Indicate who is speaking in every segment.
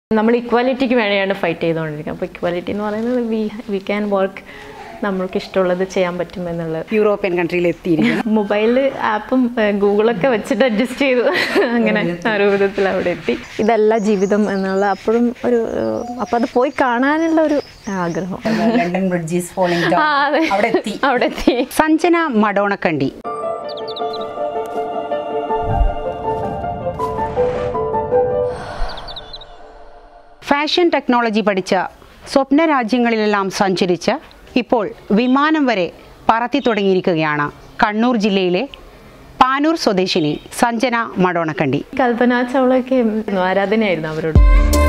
Speaker 1: നമ്മൾ ഇക്വാലിറ്റിക്ക് വേണ്ടിയാണ് ഫൈറ്റ് ചെയ്തുകൊണ്ടിരിക്കുന്നത് അപ്പോൾ ഇക്വാലിറ്റി എന്ന് പറയുന്നത് വി വി ക്യാൻ വർക്ക് നമ്മൾക്ക് ഇഷ്ടമുള്ളത് ചെയ്യാൻ പറ്റും എന്നുള്ളത്
Speaker 2: യൂറോപ്യൻ കൺട്രിയിൽ എത്തിയിരിക്കുന്നു
Speaker 1: മൊബൈൽ ആപ്പും ഗൂഗിളൊക്കെ വെച്ചിട്ട് അഡ്ജസ്റ്റ് ചെയ്തു അങ്ങനെ ആ ഒരു വിധത്തിൽ അവിടെ എത്തി ഇതല്ല ജീവിതം എന്നുള്ള അപ്പോഴും ഒരു അപ്പം അത് പോയി കാണാനുള്ള ഒരു ആഗ്രഹം
Speaker 2: ലണ്ടൻ ബ്രിഡ്ജീസ് ഫോളിംഗ്
Speaker 1: ആ, അതെ.
Speaker 2: അവിടെ എത്തി
Speaker 1: അവിടെ എത്തി
Speaker 2: സഞ്ജന മഡോണക്കണ്ടി ഫാഷൻ ടെക്നോളജി പഠിച്ച സ്വപ്ന രാജ്യങ്ങളിലെല്ലാം സഞ്ചരിച്ച് ഇപ്പോൾ വിമാനം വരെ പറത്തി തുടങ്ങിയിരിക്കുകയാണ് കണ്ണൂർ ജില്ലയിലെ പാനൂർ സ്വദേശിനി സഞ്ജന മഡോണക്കണ്ടി
Speaker 1: കൽപ്പന ചൗളയൊക്കെ ആരാധനയായിരുന്നു അവരോട്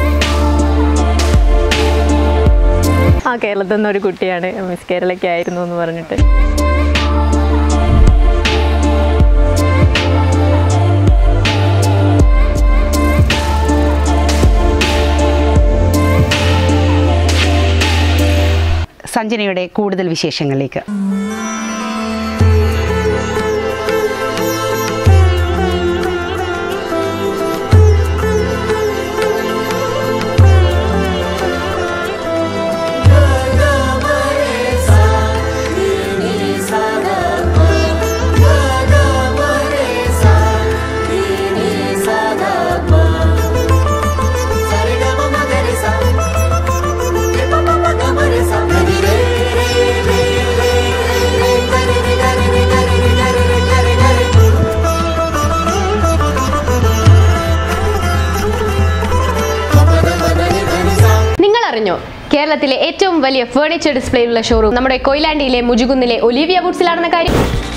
Speaker 1: ആ കേരളത്തിൽ നിന്നൊരു കുട്ടിയാണ് മിസ് കേരളയ്ക്ക് ആയിരുന്നു എന്ന് പറഞ്ഞിട്ട്
Speaker 2: സഞ്ജനയുടെ കൂടുതൽ വിശേഷങ്ങളിലേക്ക്
Speaker 3: നിങ്ങൾ അറിഞ്ഞോ കേരളത്തിലെ ഏറ്റവും വലിയ ഫേർണിച്ചർ ഡിസ്പ്ലേയുള്ള ഷോറൂം നമ്മുടെ കൊയിലാണ്ടിയിലെ മുജുകുന്നിലെ ഒലിവിയ ബുട്സിലാണെന്ന കാര്യം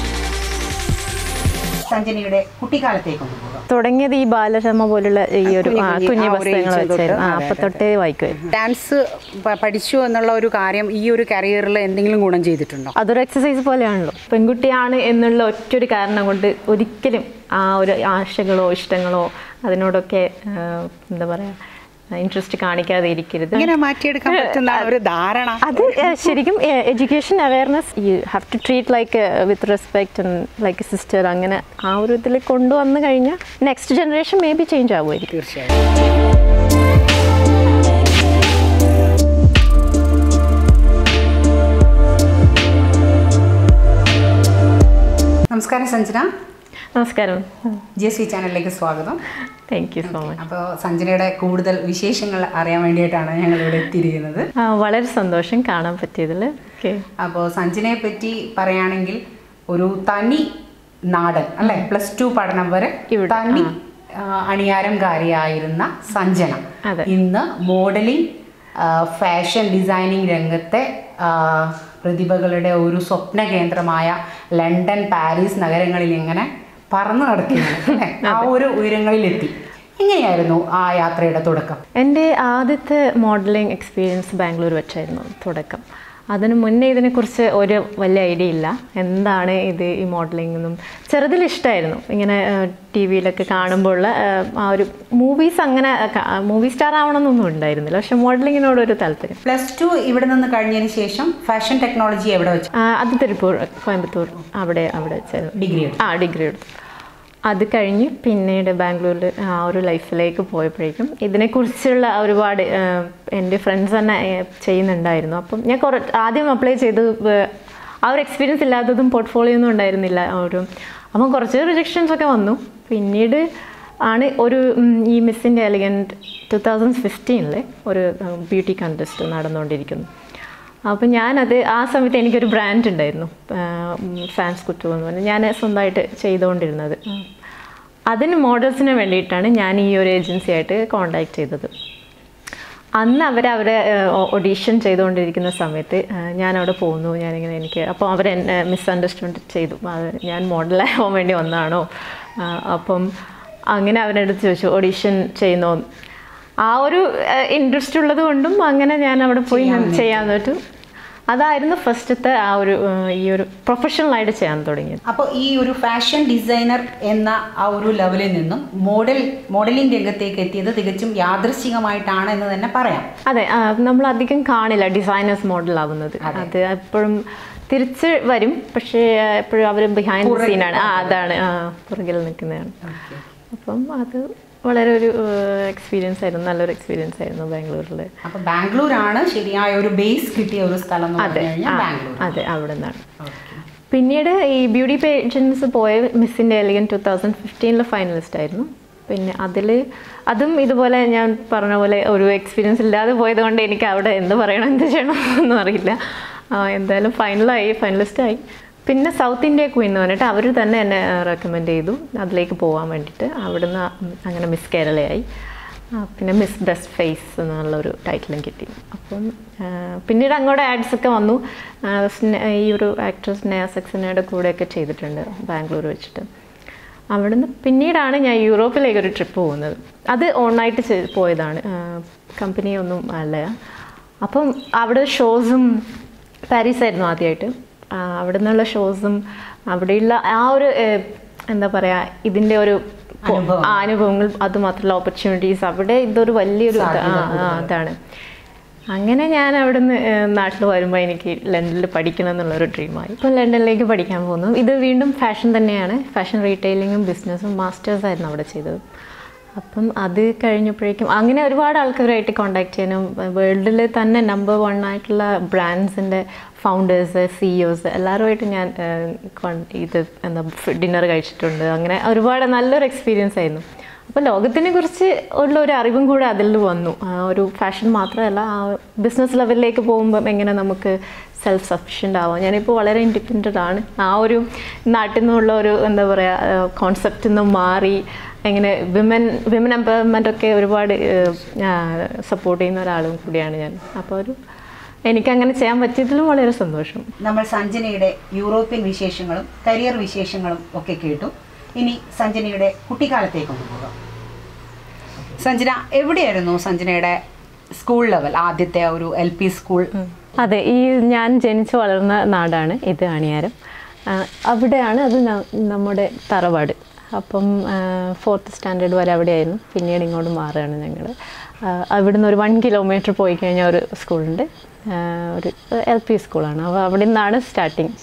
Speaker 2: സഞ്ജനയുടെ കുട്ടിക്കാലത്തേക്ക് കൊണ്ടുപോകാം
Speaker 1: തുടങ്ങിയത് ഈ ബാലരമ പോലുള്ള ഈ ഒരു ആ,
Speaker 2: കുഞ്ഞു-
Speaker 1: കുഞ്ഞു
Speaker 2: ആ ഒരു
Speaker 1: പുസ്തകങ്ങൾ
Speaker 2: age തൊട്ട്,
Speaker 1: വെച്ചായിരുന്നു ആ
Speaker 2: അതെ,
Speaker 1: അപ്പം
Speaker 2: അതെ,
Speaker 1: തൊട്ടേ വായിക്കുമായിരുന്നു
Speaker 2: ഡാൻസ് പ- പഠിച്ചു എന്നുള്ള ഒരു കാര്യം ഈ ഒരു കരിയറിൽ എന്തെങ്കിലും ഗുണം ചെയ്തിട്ടുണ്ടോ
Speaker 1: അതൊരു എക്സസൈസ് പോലെയാണല്ലോ പെൺകുട്ടിയാണ് എന്നുള്ള ഒറ്റൊരു കാരണം കൊണ്ട് ഒരിക്കലും ആ ഒരു ആശകളോ ഇഷ്ടങ്ങളോ അതിനോടൊക്കെ ആ, എന്താ പറയുക ഇൻട്രസ്റ്റ് കാണിക്കാതെ ഇരിക്കരുത്
Speaker 2: ഇങ്ങനെ മാറ്റിയെടുക്കാൻ പറ്റുന്ന ഒരു ധാരണ
Speaker 1: അത് ഏഹ്, ശരിക്കും education awareness you have to treat like with respect like sister അങ്ങനെ ആ ഒരു ഇതിൽ കൊണ്ടുവന്നു കഴിഞ്ഞാൽ next generation may be change ആവുമായിരിക്കും
Speaker 2: തീർച്ചയായും നമസ്കാരം സഞ്ജന
Speaker 1: നമസ്കാരം
Speaker 2: ജി എസ് വി ചാനലിലേക്ക് സ്വാഗതം
Speaker 1: താങ്ക് യു സോ മച്ച്
Speaker 2: അപ്പോൾ സഞ്ജനയുടെ കൂടുതൽ വിശേഷങ്ങൾ അറിയാൻ വേണ്ടിയിട്ടാണ് ഞങ്ങൾ ഇവിടെ എത്തിയിരിക്കുന്നത്
Speaker 1: വളരെ സന്തോഷം കാണാൻ പറ്റിയതിൽ ഓക്കെ
Speaker 2: അപ്പോൾ സഞ്ജനയെ പറ്റി പറയുകയാണെങ്കിൽ ഒരു തനി നാടൻ അല്ലെ പ്ലസ് ടു പഠനം വരെ
Speaker 1: ഇവിടെ,
Speaker 2: തനി ആ, അണിയാരംകാരിയായിരുന്ന സഞ്ജന
Speaker 1: അതെ.
Speaker 2: ഇന്ന് മോഡലിംഗ് ഫാഷൻ ഡിസൈനിങ് രംഗത്തെ ആ, പ്രതിഭകളുടെ ഒരു സ്വപ്ന കേന്ദ്രമായ ലണ്ടൻ പാരീസ് നഗരങ്ങളിൽ ഇങ്ങനെ പറന്നു നടക്കുകയാണ് അല്ലേ ആ ഒരു ഉയരങ്ങളിലെത്തി എങ്ങനെയായിരുന്നു ആ യാത്രയുടെ തുടക്കം
Speaker 1: എൻ്റെ ആദ്യത്തെ മോഡലിംഗ് എക്സ്പീരിയൻസ് ബാംഗ്ലൂർ വെച്ചായിരുന്നു തുടക്കം അതിന് മുന്നേ ഇതിനെക്കുറിച്ച് ഒരു വലിയ ഐഡിയ ഇല്ല എന്താണ് ഇത് ഈ മോഡലിംഗ് എന്നും ചെറുതിൽ ഇഷ്ടമായിരുന്നു ഇങ്ങനെ ടി വിയിലൊക്കെ കാണുമ്പോഴുള്ള ഏഹ്, ആ ഒരു മൂവീസ് അങ്ങനെ മൂവി സ്റ്റാർ ആവണമെന്നൊന്നും ഉണ്ടായിരുന്നില്ല പക്ഷെ മോഡലിങ്ങിനോടൊരു താല്പര്യം
Speaker 2: പ്ലസ് ടു ഇവിടെ നിന്ന് കഴിഞ്ഞതിന് ശേഷം ഫാഷൻ ടെക്നോളജി എവിടെ വെച്ചു
Speaker 1: ആ, അത് തിരുപ്പൂർ കോയമ്പത്തൂർ അവിടെ അവിടെ വെച്ചായിരുന്നു
Speaker 2: ഡിഗ്രി എടുത്തു
Speaker 1: ആ ഡിഗ്രി എടുത്തു അത് കഴിഞ്ഞ് പിന്നീട് ബാംഗ്ലൂരിൽ ആ ഒരു ലൈഫിലേക്ക് പോയപ്പോഴേക്കും ഇതിനെക്കുറിച്ചുള്ള ഒരുപാട് ആ, എൻ്റെ ഫ്രണ്ട്സ് തന്നെ ആ, ചെയ്യുന്നുണ്ടായിരുന്നു അപ്പം ഞാൻ കുറേ ആദ്യം അപ്ലൈ ചെയ്ത് വേ- ആ ഒരു എക്സ്പീരിയൻസ് ഇല്ലാത്തതും പോർട്ട്ഫോളിയോ ഒന്നും ഉണ്ടായിരുന്നില്ല ആ ഒരു അപ്പം കുറച്ച് റിജക്ഷൻസ് ഒക്കെ വന്നു പിന്നീട് ആണ് ഒരു ഉം, ഈ മിസ്സിൻ്റെ എലിഗൻറ്റ് ടു തൗസൻഡ് ഫിഫ്റ്റീനിൽ ഒരു ബ്യൂട്ടി കണ്ടസ്റ്റ് നടന്നുകൊണ്ടിരിക്കുന്നു അപ്പം ഞാനത് ആ സമയത്ത് എനിക്കൊരു ബ്രാൻഡ് ഉണ്ടായിരുന്നു ഫാൻസ് കുറ്റു എന്ന് പറഞ്ഞ് ഞാൻ സ്വന്തമായിട്ട് ചെയ്തുകൊണ്ടിരുന്നത് അതിന് മോഡൽസിന് വേണ്ടിയിട്ടാണ് ഞാൻ ഈ ഒരു ഏജൻസിയായിട്ട് കോണ്ടാക്ട് ചെയ്തത് അന്ന് അവർ അവരെ ഒഡീഷൻ ചെയ്തുകൊണ്ടിരിക്കുന്ന സമയത്ത് ആ, ഞാൻ അവിടെ പോകുന്നു ഞാനിങ്ങനെ എനിക്ക് അപ്പോൾ അവർ എന്നെ മിസ്അണ്ടർസ്റ്റാൻഡ് ചെയ്തു അത് ഞാൻ മോഡലാകാൻ വേണ്ടി വന്നതാണോ ആ, അപ്പം അങ്ങനെ അവരുടെ അടുത്ത് ചോദിച്ചു ഓഡീഷൻ ചെയ്യുന്നോ ആ ഒരു ഇൻട്രസ്റ്റ് ഉള്ളത് കൊണ്ടും അങ്ങനെ ഞാൻ അവിടെ പോയി ഞാൻ ചെയ്യാൻ പറ്റും അതായിരുന്നു ഫസ്റ്റത്തെ ആ ഒരു ആ, ഈ ഒരു പ്രൊഫഷണലായിട്ട് ചെയ്യാൻ തുടങ്ങിയത്
Speaker 2: അപ്പോൾ ഈ ഒരു ഫാഷൻ ഡിസൈനർ എന്ന ആ ഒരു ലെവലിൽ നിന്നും മോഡൽ മോഡലിംഗ് രംഗത്തേക്ക് എത്തിയത് തികച്ചും യാദൃശ്ചികമായിട്ടാണ് എന്ന് തന്നെ പറയാം
Speaker 1: അതെ ആ, നമ്മൾ അധികം കാണില്ല ഡിസൈനേഴ്സ് മോഡൽ ആവുന്നത് അത് എപ്പോഴും തിരിച്ച് വരും പക്ഷേ എപ്പോഴും അവർ ബിഹൈൻഡ് ദ സീനാണ് ആ അതാണ് ആ പുറകിൽ നിൽക്കുന്നതാണ് അപ്പം അത് വളരെ ഒരു എക്സ്പീരിയൻസ് ആയിരുന്നു നല്ലൊരു എക്സ്പീരിയൻസ് ആയിരുന്നു ബാംഗ്ലൂരിൽ
Speaker 2: അപ്പൊ ബാംഗ്ലൂരാണ് ശരിയായ ഒരു ബേസ് കിട്ടിയ ഒരു സ്ഥലം എന്ന്
Speaker 1: അതെ
Speaker 2: പറഞ്ഞു
Speaker 1: ആ,
Speaker 2: കഴിഞ്ഞാൽ ബാംഗ്ലൂർ
Speaker 1: അതെ അവിടെ നിന്നാണ് പിന്നീട് ഈ ബ്യൂട്ടി പേജൻസ് പോയ മിസ്സിൻ്റെ എലിഗൻ ടു തൗസൻഡ് ഫിഫ്റ്റീനിലെ ഫൈനലിസ്റ്റ് ആയിരുന്നു പിന്നെ അതിൽ അതും ഇതുപോലെ ഞാൻ പറഞ്ഞ പോലെ ഒരു എക്സ്പീരിയൻസ് ഇല്ലാതെ പോയത് കൊണ്ട് എനിക്ക് അവിടെ എന്ത് പറയണം എന്ത് ചെയ്യണം ഒന്നും അറിയില്ല ആ, എന്തായാലും ഫൈനലായി ഫൈനലിസ്റ്റായി പിന്നെ സൗത്ത് ഇന്ത്യ ക്വീൻ എന്ന് പറഞ്ഞിട്ട് അവർ തന്നെ എന്നെ റെക്കമെൻഡ് ചെയ്തു അതിലേക്ക് പോകാൻ വേണ്ടിയിട്ട് അവിടുന്ന് അങ്ങനെ മിസ് കേരളയായി ആ, പിന്നെ മിസ് ബെസ്റ്റ് ഫേസ് എന്നുള്ളൊരു ടൈറ്റിലും കിട്ടി അപ്പം ആ, പിന്നീട് അങ്ങോട്ട് ആഡ്സ് ഒക്കെ വന്നു ആ, സ്നെ- ഈ ഒരു ആക്ട്രസ് നയ സക്സനയുടെ കൂടെയൊക്കെ ചെയ്തിട്ടുണ്ട് ബാംഗ്ലൂർ വെച്ചിട്ട് അവിടുന്ന് പിന്നീടാണ് ഞാൻ യൂറോപ്പിലേക്ക് ഒരു ട്രിപ്പ് പോകുന്നത് അത് ഓണായിട്ട് ചെയ്- പോയതാണ് കമ്പനിയൊന്നും അല്ല അപ്പം അവിടെ ഷോസും പാരീസായിരുന്നു ആദ്യമായിട്ട് ആ, അവിടെ നിന്നുള്ള ഷോസും അവിടെയുള്ള ആ ഒരു ഏഹ്, എന്താ പറയുക ഇതിൻ്റെ ഒരു പൊ-
Speaker 2: അനുഭവം.
Speaker 1: ആ അനുഭവങ്ങൾ അത് മാത്രമല്ല ഓപ്പർച്യൂണിറ്റീസ് അവിടെ ഇതൊരു വലിയൊരു ഇത്- ആ, ആ, അതാണ് അങ്ങനെ ഞാൻ അവിടുന്ന് നാട്ടിൽ വരുമ്പോൾ എനിക്ക് ലണ്ടനിൽ പഠിക്കണം എന്നുള്ളൊരു ഡ്രീമായി ഇപ്പോൾ ലണ്ടനിലേക്ക് പഠിക്കാൻ പോകുന്നു ഇത് വീണ്ടും ഫാഷൻ തന്നെയാണ് ഫാഷൻ റീറ്റെയിലിങ്ങും ബിസിനസ്സും മാസ്റ്റേഴ്സ് ആയിരുന്നു അവിടെ ചെയ്തത് അപ്പം അത് കഴിഞ്ഞപ്പോഴേക്കും അങ്ങനെ ഒരുപാട് ആൾക്കാരുമായിട്ട് കോണ്ടാക്ട് ചെയ്യാനും വേൾഡിൽ തന്നെ നമ്പർ വൺ ആയിട്ടുള്ള ബ്രാൻഡ്സിൻ്റെ ഫൗണ്ടേഴ്സ് സിഇഒസ് എല്ലാവരുമായിട്ട് ഞാൻ ഏഹ്, con- ഇത് എന്താ ഡിന്നർ കഴിച്ചിട്ടുണ്ട് അങ്ങനെ ഒരുപാട് നല്ലൊരു എക്സ്പീരിയൻസ് ആയിരുന്നു അപ്പോൾ ലോകത്തിനെ കുറിച്ച് ഉള്ള ഒരു അറിവും കൂടെ അതിൽ വന്നു ആ ഒരു ഫാഷൻ മാത്രമല്ല ആ ബിസിനസ് ലെവലിലേക്ക് പോകുമ്പം എങ്ങനെ നമുക്ക് സെൽഫ് സഫിഷ്യൻ്റ് ആവാം ഞാനിപ്പോൾ വളരെ ഇൻഡിപെൻഡൻ്റ് ആണ് ആ ഒരു നാട്ടിൽ നിന്നുള്ള ഒരു എന്താ പറയുക കോൺസെപ്റ്റിൽ നിന്ന് മാറി എങ്ങനെ വിമൻ വിമൻ എംപവർമെൻ്റ് ഒക്കെ ഒരുപാട് സപ്പോർട്ട് ചെയ്യുന്ന ഒരാളും കൂടിയാണ് ഞാൻ അപ്പോൾ ഒരു എനിക്കങ്ങനെ ചെയ്യാൻ പറ്റിയതിലും വളരെ സന്തോഷം
Speaker 2: നമ്മൾ സഞ്ജനയുടെ യൂറോപ്യൻ വിശേഷങ്ങളും കരിയർ വിശേഷങ്ങളും ഒക്കെ കേട്ടു ഇനി സഞ്ജനയുടെ കുട്ടിക്കാലത്തേക്ക് ഒന്ന് പോകാം സഞ്ജന എവിടെയായിരുന്നു സഞ്ജനയുടെ സ്കൂൾ ലെവൽ ആദ്യത്തെ ഒരു എൽ പി സ്കൂൾ
Speaker 1: അതെ ഈ ഞാൻ ജനിച്ചു വളർന്ന നാടാണ് ഇത് അണിയാരം ആ, അവിടെയാണ് അത് ന- നമ്മുടെ തറവാട് അപ്പം ഫോർത്ത് സ്റ്റാൻഡേർഡ് വരെ അവിടെയായിരുന്നു പിന്നീട് ഇങ്ങോട്ട് മാറുകയാണ് ഞങ്ങൾ അവിടുന്ന് ഒരു വൺ കിലോമീറ്റർ പോയി കഴിഞ്ഞാൽ ഒരു സ്കൂളുണ്ട് ആ, ഒരു എൽ പി സ്കൂളാണ് അപ്പോൾ അവിടെ നിന്നാണ് സ്റ്റാർട്ടിങ്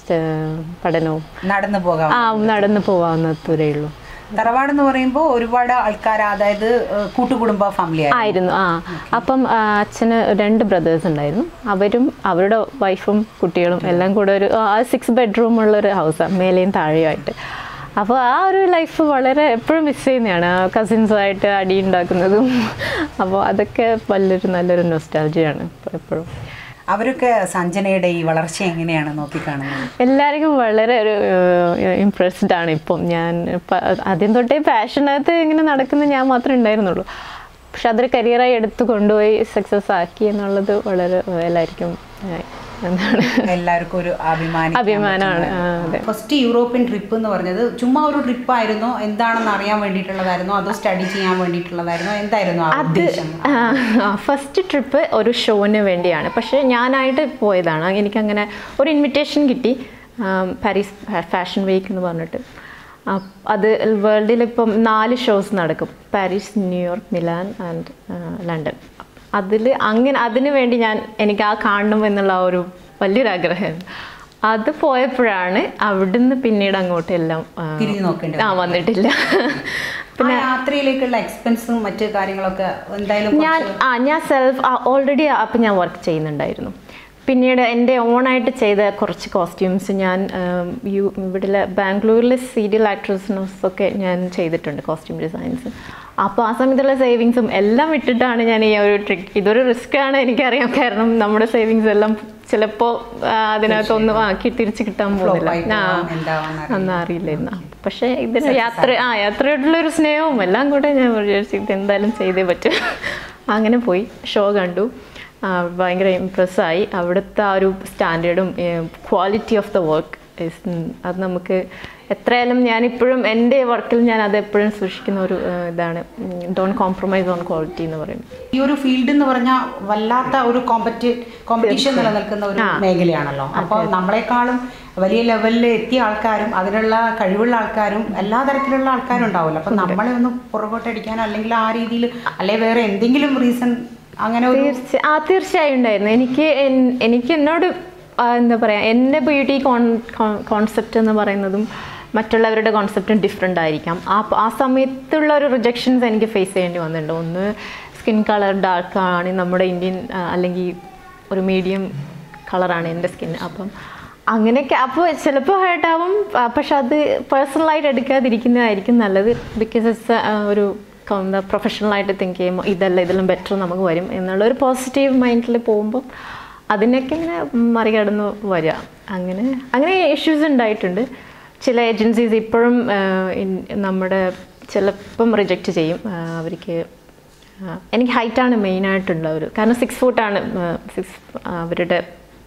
Speaker 1: പഠനവും
Speaker 2: നടന്നു പോകാം
Speaker 1: ആ നടന്ന് പോകാവുന്ന ദൂരേ ഉള്ളൂ
Speaker 2: തറവാട് എന്ന് പറയുമ്പോൾ ഒരുപാട് ആൾക്കാർ അതായത് ഏഹ്, കൂട്ടുകുടുംബ ഫാമിലി
Speaker 1: ആയിരുന്നു ആ അപ്പം ആ, അച്ഛന് രണ്ട് ബ്രദേഴ്സ് ഉണ്ടായിരുന്നു അവരും അവരുടെ വൈഫും കുട്ടികളും എല്ലാം കൂടെ ഒരു ആ സിക്സ് ബെഡ്റൂം ഉള്ള ഒരു ഹൗസാണ് മേലെയും താഴെയുമായിട്ട് അപ്പോൾ ആ ഒരു ലൈഫ് വളരെ എപ്പോഴും മിസ് ചെയ്യുന്നതാണ് കസിൻസുമായിട്ട് അടി ഉണ്ടാക്കുന്നതും അപ്പോൾ അതൊക്കെ വലിയൊരു നല്ലൊരു നൊസ്റ്റാൾജിയാണ് എപ്പോഴും
Speaker 2: അവരൊക്കെ സഞ്ജനയുടെ ഈ വളർച്ച എങ്ങനെയാണ് നോക്കിക്കാണുന്നത്
Speaker 1: എല്ലാവർക്കും വളരെ ഒരു ഇമ്പ്രസ്ഡ് ആണ് ഇപ്പം ഞാൻ പ- ആദ്യം തൊട്ടേ പാഷനകത്ത് ഇങ്ങനെ നടക്കുന്ന ഞാൻ മാത്രമേ ഉണ്ടായിരുന്നുള്ളൂ പക്ഷെ അതൊരു കരിയറായി എടുത്ത് കൊണ്ടുപോയി സക്സസ് ആക്കി എന്നുള്ളത് വളരെ എല്ലാവർക്കും ഏഹ്, എന്താണ്
Speaker 2: എല്ലാവർക്കും ഒരു അഭിമാനം
Speaker 1: അഭിമാനമാണ് ആ, അതെ
Speaker 2: ഫസ്റ്റ് യൂറോപ്യൻ ട്രിപ്പ് എന്ന് പറഞ്ഞത് ചുമ്മാ ഒരു ട്രിപ്പ് ആയിരുന്നോ എന്താണെന്ന് അറിയാൻ വേണ്ടിയിട്ടുള്ളതായിരുന്നോ അതോ സ്റ്റഡി ചെയ്യാൻ വേണ്ടിയിട്ടുള്ളതായിരുന്നോ എന്തായിരുന്നു ആ ഉദ്ദേശം
Speaker 1: ഫസ്റ്റ് ട്രിപ്പ് ഒരു ഷോന് വേണ്ടിയാണ് പക്ഷേ ഞാനായിട്ട് പോയതാണ് എനിക്കങ്ങനെ ഒരു ഇൻവിറ്റേഷൻ കിട്ടി ആം, പാരീസ് ഫാഷൻ വീക്ക് എന്ന് പറഞ്ഞിട്ട് അപ്പ് അത് വേൾഡിൽ ഇപ്പം നാല് ഷോസ് നടക്കും Paris New York Milan and London അതിൽ അങ്ങനെ അതിന് വേണ്ടി ഞാൻ എനിക്ക് ആ കാണണം എന്നുള്ള ആ ഒരു വലിയൊരു ആഗ്രഹമായിരുന്നു അത് പോയപ്പോഴാണ് അവിടുന്ന് പിന്നീട് അങ്ങോട്ട് എല്ലാം ആ,
Speaker 2: തിരിഞ്ഞു നോക്കേണ്ടി
Speaker 1: ആ വന്നിട്ടില്ല
Speaker 2: പിന്നെ യാത്രയിലേക്കുള്ള എക്സ്പെൻസും മറ്റു കാര്യങ്ങളൊക്കെ എന്തായാലും
Speaker 1: ഞാൻ ആ ഞാൻ സെൽഫ് ഓൾറെഡി അപ്പം ഞാൻ വർക്ക് ചെയ്യുന്നുണ്ടായിരുന്നു പിന്നീട് എൻ്റെ ഓണായിട്ട് ചെയ്ത കുറച്ച് കോസ്റ്റ്യൂംസ് ഞാൻ ഉം, യു ഇവിടെ ബാംഗ്ലൂരിലെ സീരിയൽ ആക്ട്രസിനൊക്കെ ഞാൻ ചെയ്തിട്ടുണ്ട് കോസ്റ്റ്യൂം ഡിസൈൻസ് അപ്പോൾ ആ സമയത്തുള്ള സേവിങ്സും എല്ലാം ഇട്ടിട്ടാണ് ഞാൻ ഈ ഒരു ട്രിക്ക് ഇതൊരു റിസ്ക് ആണ് എനിക്കറിയാം കാരണം നമ്മുടെ സേവിങ്സ് എല്ലാം ചിലപ്പോൾ അതിനകത്തൊന്നും ആക്കി തിരിച്ച് കിട്ടാൻ പോകുന്നില്ല
Speaker 2: ആയി
Speaker 1: ആ
Speaker 2: പോവാം, എന്താവാന്ന് അറിയില്ല.
Speaker 1: ഒന്നും അറിയില്ലായിരുന്നു പക്ഷേ ഇതിന് യാത്ര ആ യാത്രയോടുള്ള ഒരു സ്നേഹവും എല്ലാം കൂടെ ഞാൻ വിചാരിച്ചു ഇത് എന്തായാലും ചെയ്തേ പറ്റും അങ്ങനെ പോയി ഷോ കണ്ടു ആ, ഭയങ്കര ഇമ്പ്രസ്സായി അവിടുത്തെ ആ ഒരു സ്റ്റാൻഡേർഡും ക്വാളിറ്റി ഓഫ് ദ വർക്ക് അത് നമുക്ക് എത്രയായാലും ഞാനിപ്പോഴും എൻ്റെ വർക്കിൽ ഞാൻ അത് എപ്പോഴും സൂക്ഷിക്കുന്ന ഒരു ആ, ഇതാണ് ഡോണ്ട് കോംപ്രമൈസ് ഓൺ ക്വാളിറ്റി എന്ന് പറയും
Speaker 2: ഈ ഒരു ഫീൽഡ് എന്ന് പറഞ്ഞാൽ വല്ലാത്ത ഒരു കോമ്പറ്റി കോമ്പറ്റീഷൻ നിലനിൽക്കുന്ന ഒരു മേഖലയാണല്ലോ അപ്പോൾ നമ്മളെക്കാളും വലിയ ലെവലിൽ എത്തിയ ആൾക്കാരും അതിനുള്ള കഴിവുള്ള ആൾക്കാരും എല്ലാ തരത്തിലുള്ള ആൾക്കാരും ഉണ്ടാവുമല്ലോ അപ്പം നമ്മളെ ഒന്ന് പുറകോട്ടടിക്കാൻ അല്ലെങ്കിൽ ആ രീതിയിൽ അല്ലെ വേറെ എന്തെങ്കിലും റീസൺ അങ്ങനെ ഒരു
Speaker 1: തീർച്ച ആ തീർച്ചയായും ഉണ്ടായിരുന്നു എനിക്ക് എൻ- എനിക്ക് എന്നോട് ആ, എന്താ പറയുക എൻ്റെ ബ്യൂട്ടി കോൺ കോൺസെപ്റ്റ് എന്ന് പറയുന്നതും മറ്റുള്ളവരുടെ കോൺസെപ്റ്റും ഡിഫറെൻ്റ് ആയിരിക്കാം ആ ആ സമയത്തുള്ള ഒരു റിജക്ഷൻസ് എനിക്ക് ഫേസ് ചെയ്യേണ്ടി വന്നിട്ടുണ്ട് ഒന്ന് സ്കിൻ കളർ ഡാർക്ക് ആണ് നമ്മുടെ ഇന്ത്യൻ ആ, അല്ലെങ്കിൽ ഒരു മീഡിയം കളറാണ് എൻ്റെ സ്കിൻ അപ്പം അങ്ങനെയൊക്കെ അപ്പോൾ ചിലപ്പോൾ ഹേർട്ടാവും പക്ഷെ അത് പേഴ്സണലായിട്ട് എടുക്കാതിരിക്കുന്നതായിരിക്കും നല്ലത് ബിക്കോസ് ഇറ്റ്സ് ഒരു എന്താ പ്രൊഫഷണലായിട്ട് തിങ്ക് ചെയ്യുമ്പോൾ ഇതല്ല ഇതിലും ബെറ്റർ നമുക്ക് വരും എന്നുള്ള ഒരു പോസിറ്റീവ് മൈൻഡിൽ പോകുമ്പോൾ അതിനൊക്കെ ഇങ്ങനെ മറികടന്ന് വരിക അങ്ങനെ അങ്ങനെ ഇഷ്യൂസ് ഉണ്ടായിട്ടുണ്ട് ചില ഏജൻസീസ് ഇപ്പോഴും ആ, ഇൻ- നമ്മുടെ ചിലപ്പം റിജക്റ്റ് ചെയ്യും ആ, അവർക്ക് ആ, എനിക്ക് ഹൈറ്റാണ് മെയിനായിട്ടുള്ള ഒരു കാരണം സിക്സ് ഫുട്ടാണ് സിക്സ് അവരുടെ